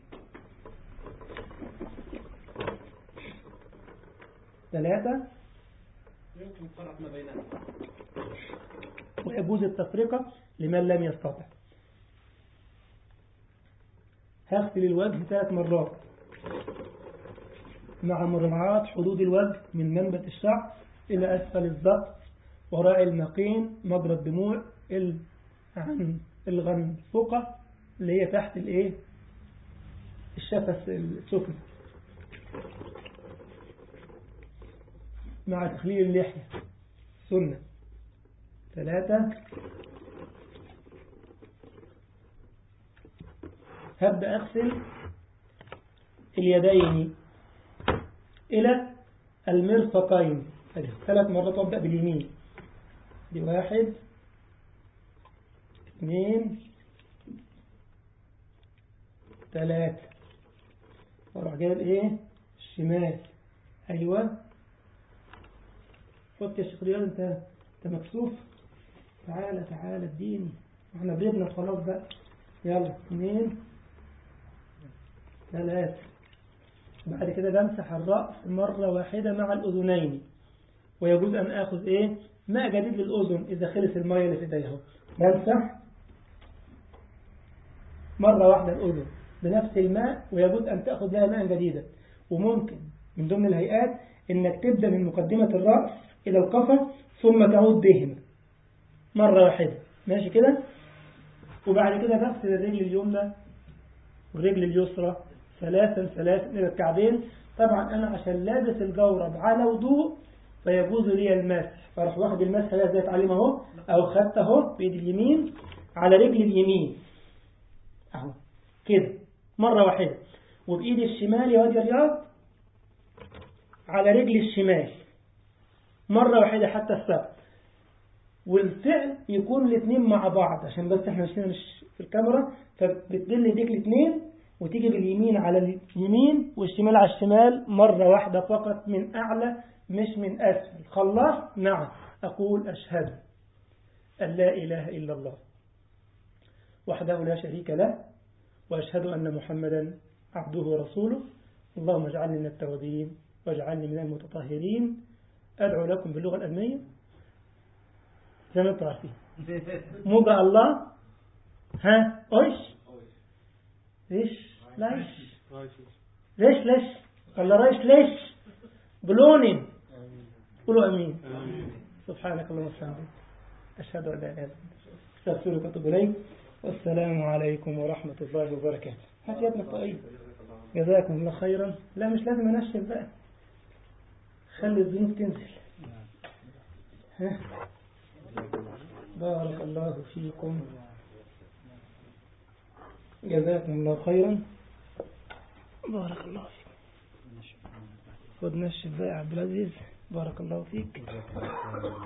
ثلاثة يمكن فرق ما بيننا ويجوز التفرقة لمن لم يستطع هغسل الوجه ثلاث مرات مع مراعاة حدود الوجه من منبت الشعر إلى أسفل الضغط وراعي المقين مجرى الدموع عن الغنفقة اللي هي تحت الايه الشفة السفلى مع تخليل اللحية سنة ثلاثة هبدأ أغسل اليدين إلى المرفقين ثلاث مرات أبدأ باليمين دي واحد اثنين ثلاثة واروح جايب ايه الشمال ايوه حط يا شيخ رياض انت انت مكسوف تعالى تعالى اديني احنا بردنا خلاص بقى يلا اثنين ثلاثة بعد كده بمسح الرأس مرة واحدة مع الأذنين ويجوز أن آخذ إيه ماء جديد للأذن إذا خلص المية اللي في إيديه بمسح مرة واحدة الأذن بنفس الماء ويجوز أن تأخذ لها ماء جديدا وممكن من ضمن الهيئات إنك تبدأ من مقدمة الرأس إلى القفا ثم تعود بهما مرة واحدة ماشي كده وبعد كده بغسل الرجل اليمنى والرجل اليسرى ثلاثا ثلاثا إلى الكعبين طبعا أنا عشان لابس الجورب على وضوء فيجوز لي المسح فراح واخد المسح ده زي تعليم اهو أو خدت اهو بإيد اليمين على رجل اليمين أهو كده مرة واحدة وبإيد الشمال يا واد يا رياض على رجل الشمال مرة واحدة حتى السبت والفعل يكون الاثنين مع بعض عشان بس احنا مش مش في الكاميرا فبتدل ايديك الاثنين وتيجي باليمين على اليمين والشمال على الشمال مرة واحدة فقط من أعلى مش من أسفل خلاص نعم أقول أشهد أن لا إله إلا الله وحده لا شريك له وأشهد أن محمدا عبده ورسوله اللهم اجعلني من التوابين واجعلني من المتطهرين أدعو لكم باللغة الألمانية زي ما انتم عارفين موجة الله ها ايش ايش ليش ليش ليش الله ريش ليش بلونين قولوا امين سبحانك اللهم وبحمدك اشهد ان لا اله الا انت استغفرك واتوب اليك والسلام عليكم ورحمه الله وبركاته هات يا ابن الطيب جزاكم الله خيرا لا مش لازم انشف بقى خلي الذنوب تنزل ها بارك الله فيكم جزاكم الله خيرا بارك الله فيكم خد نشف بقى يا عبد العزيز بارك الله فيك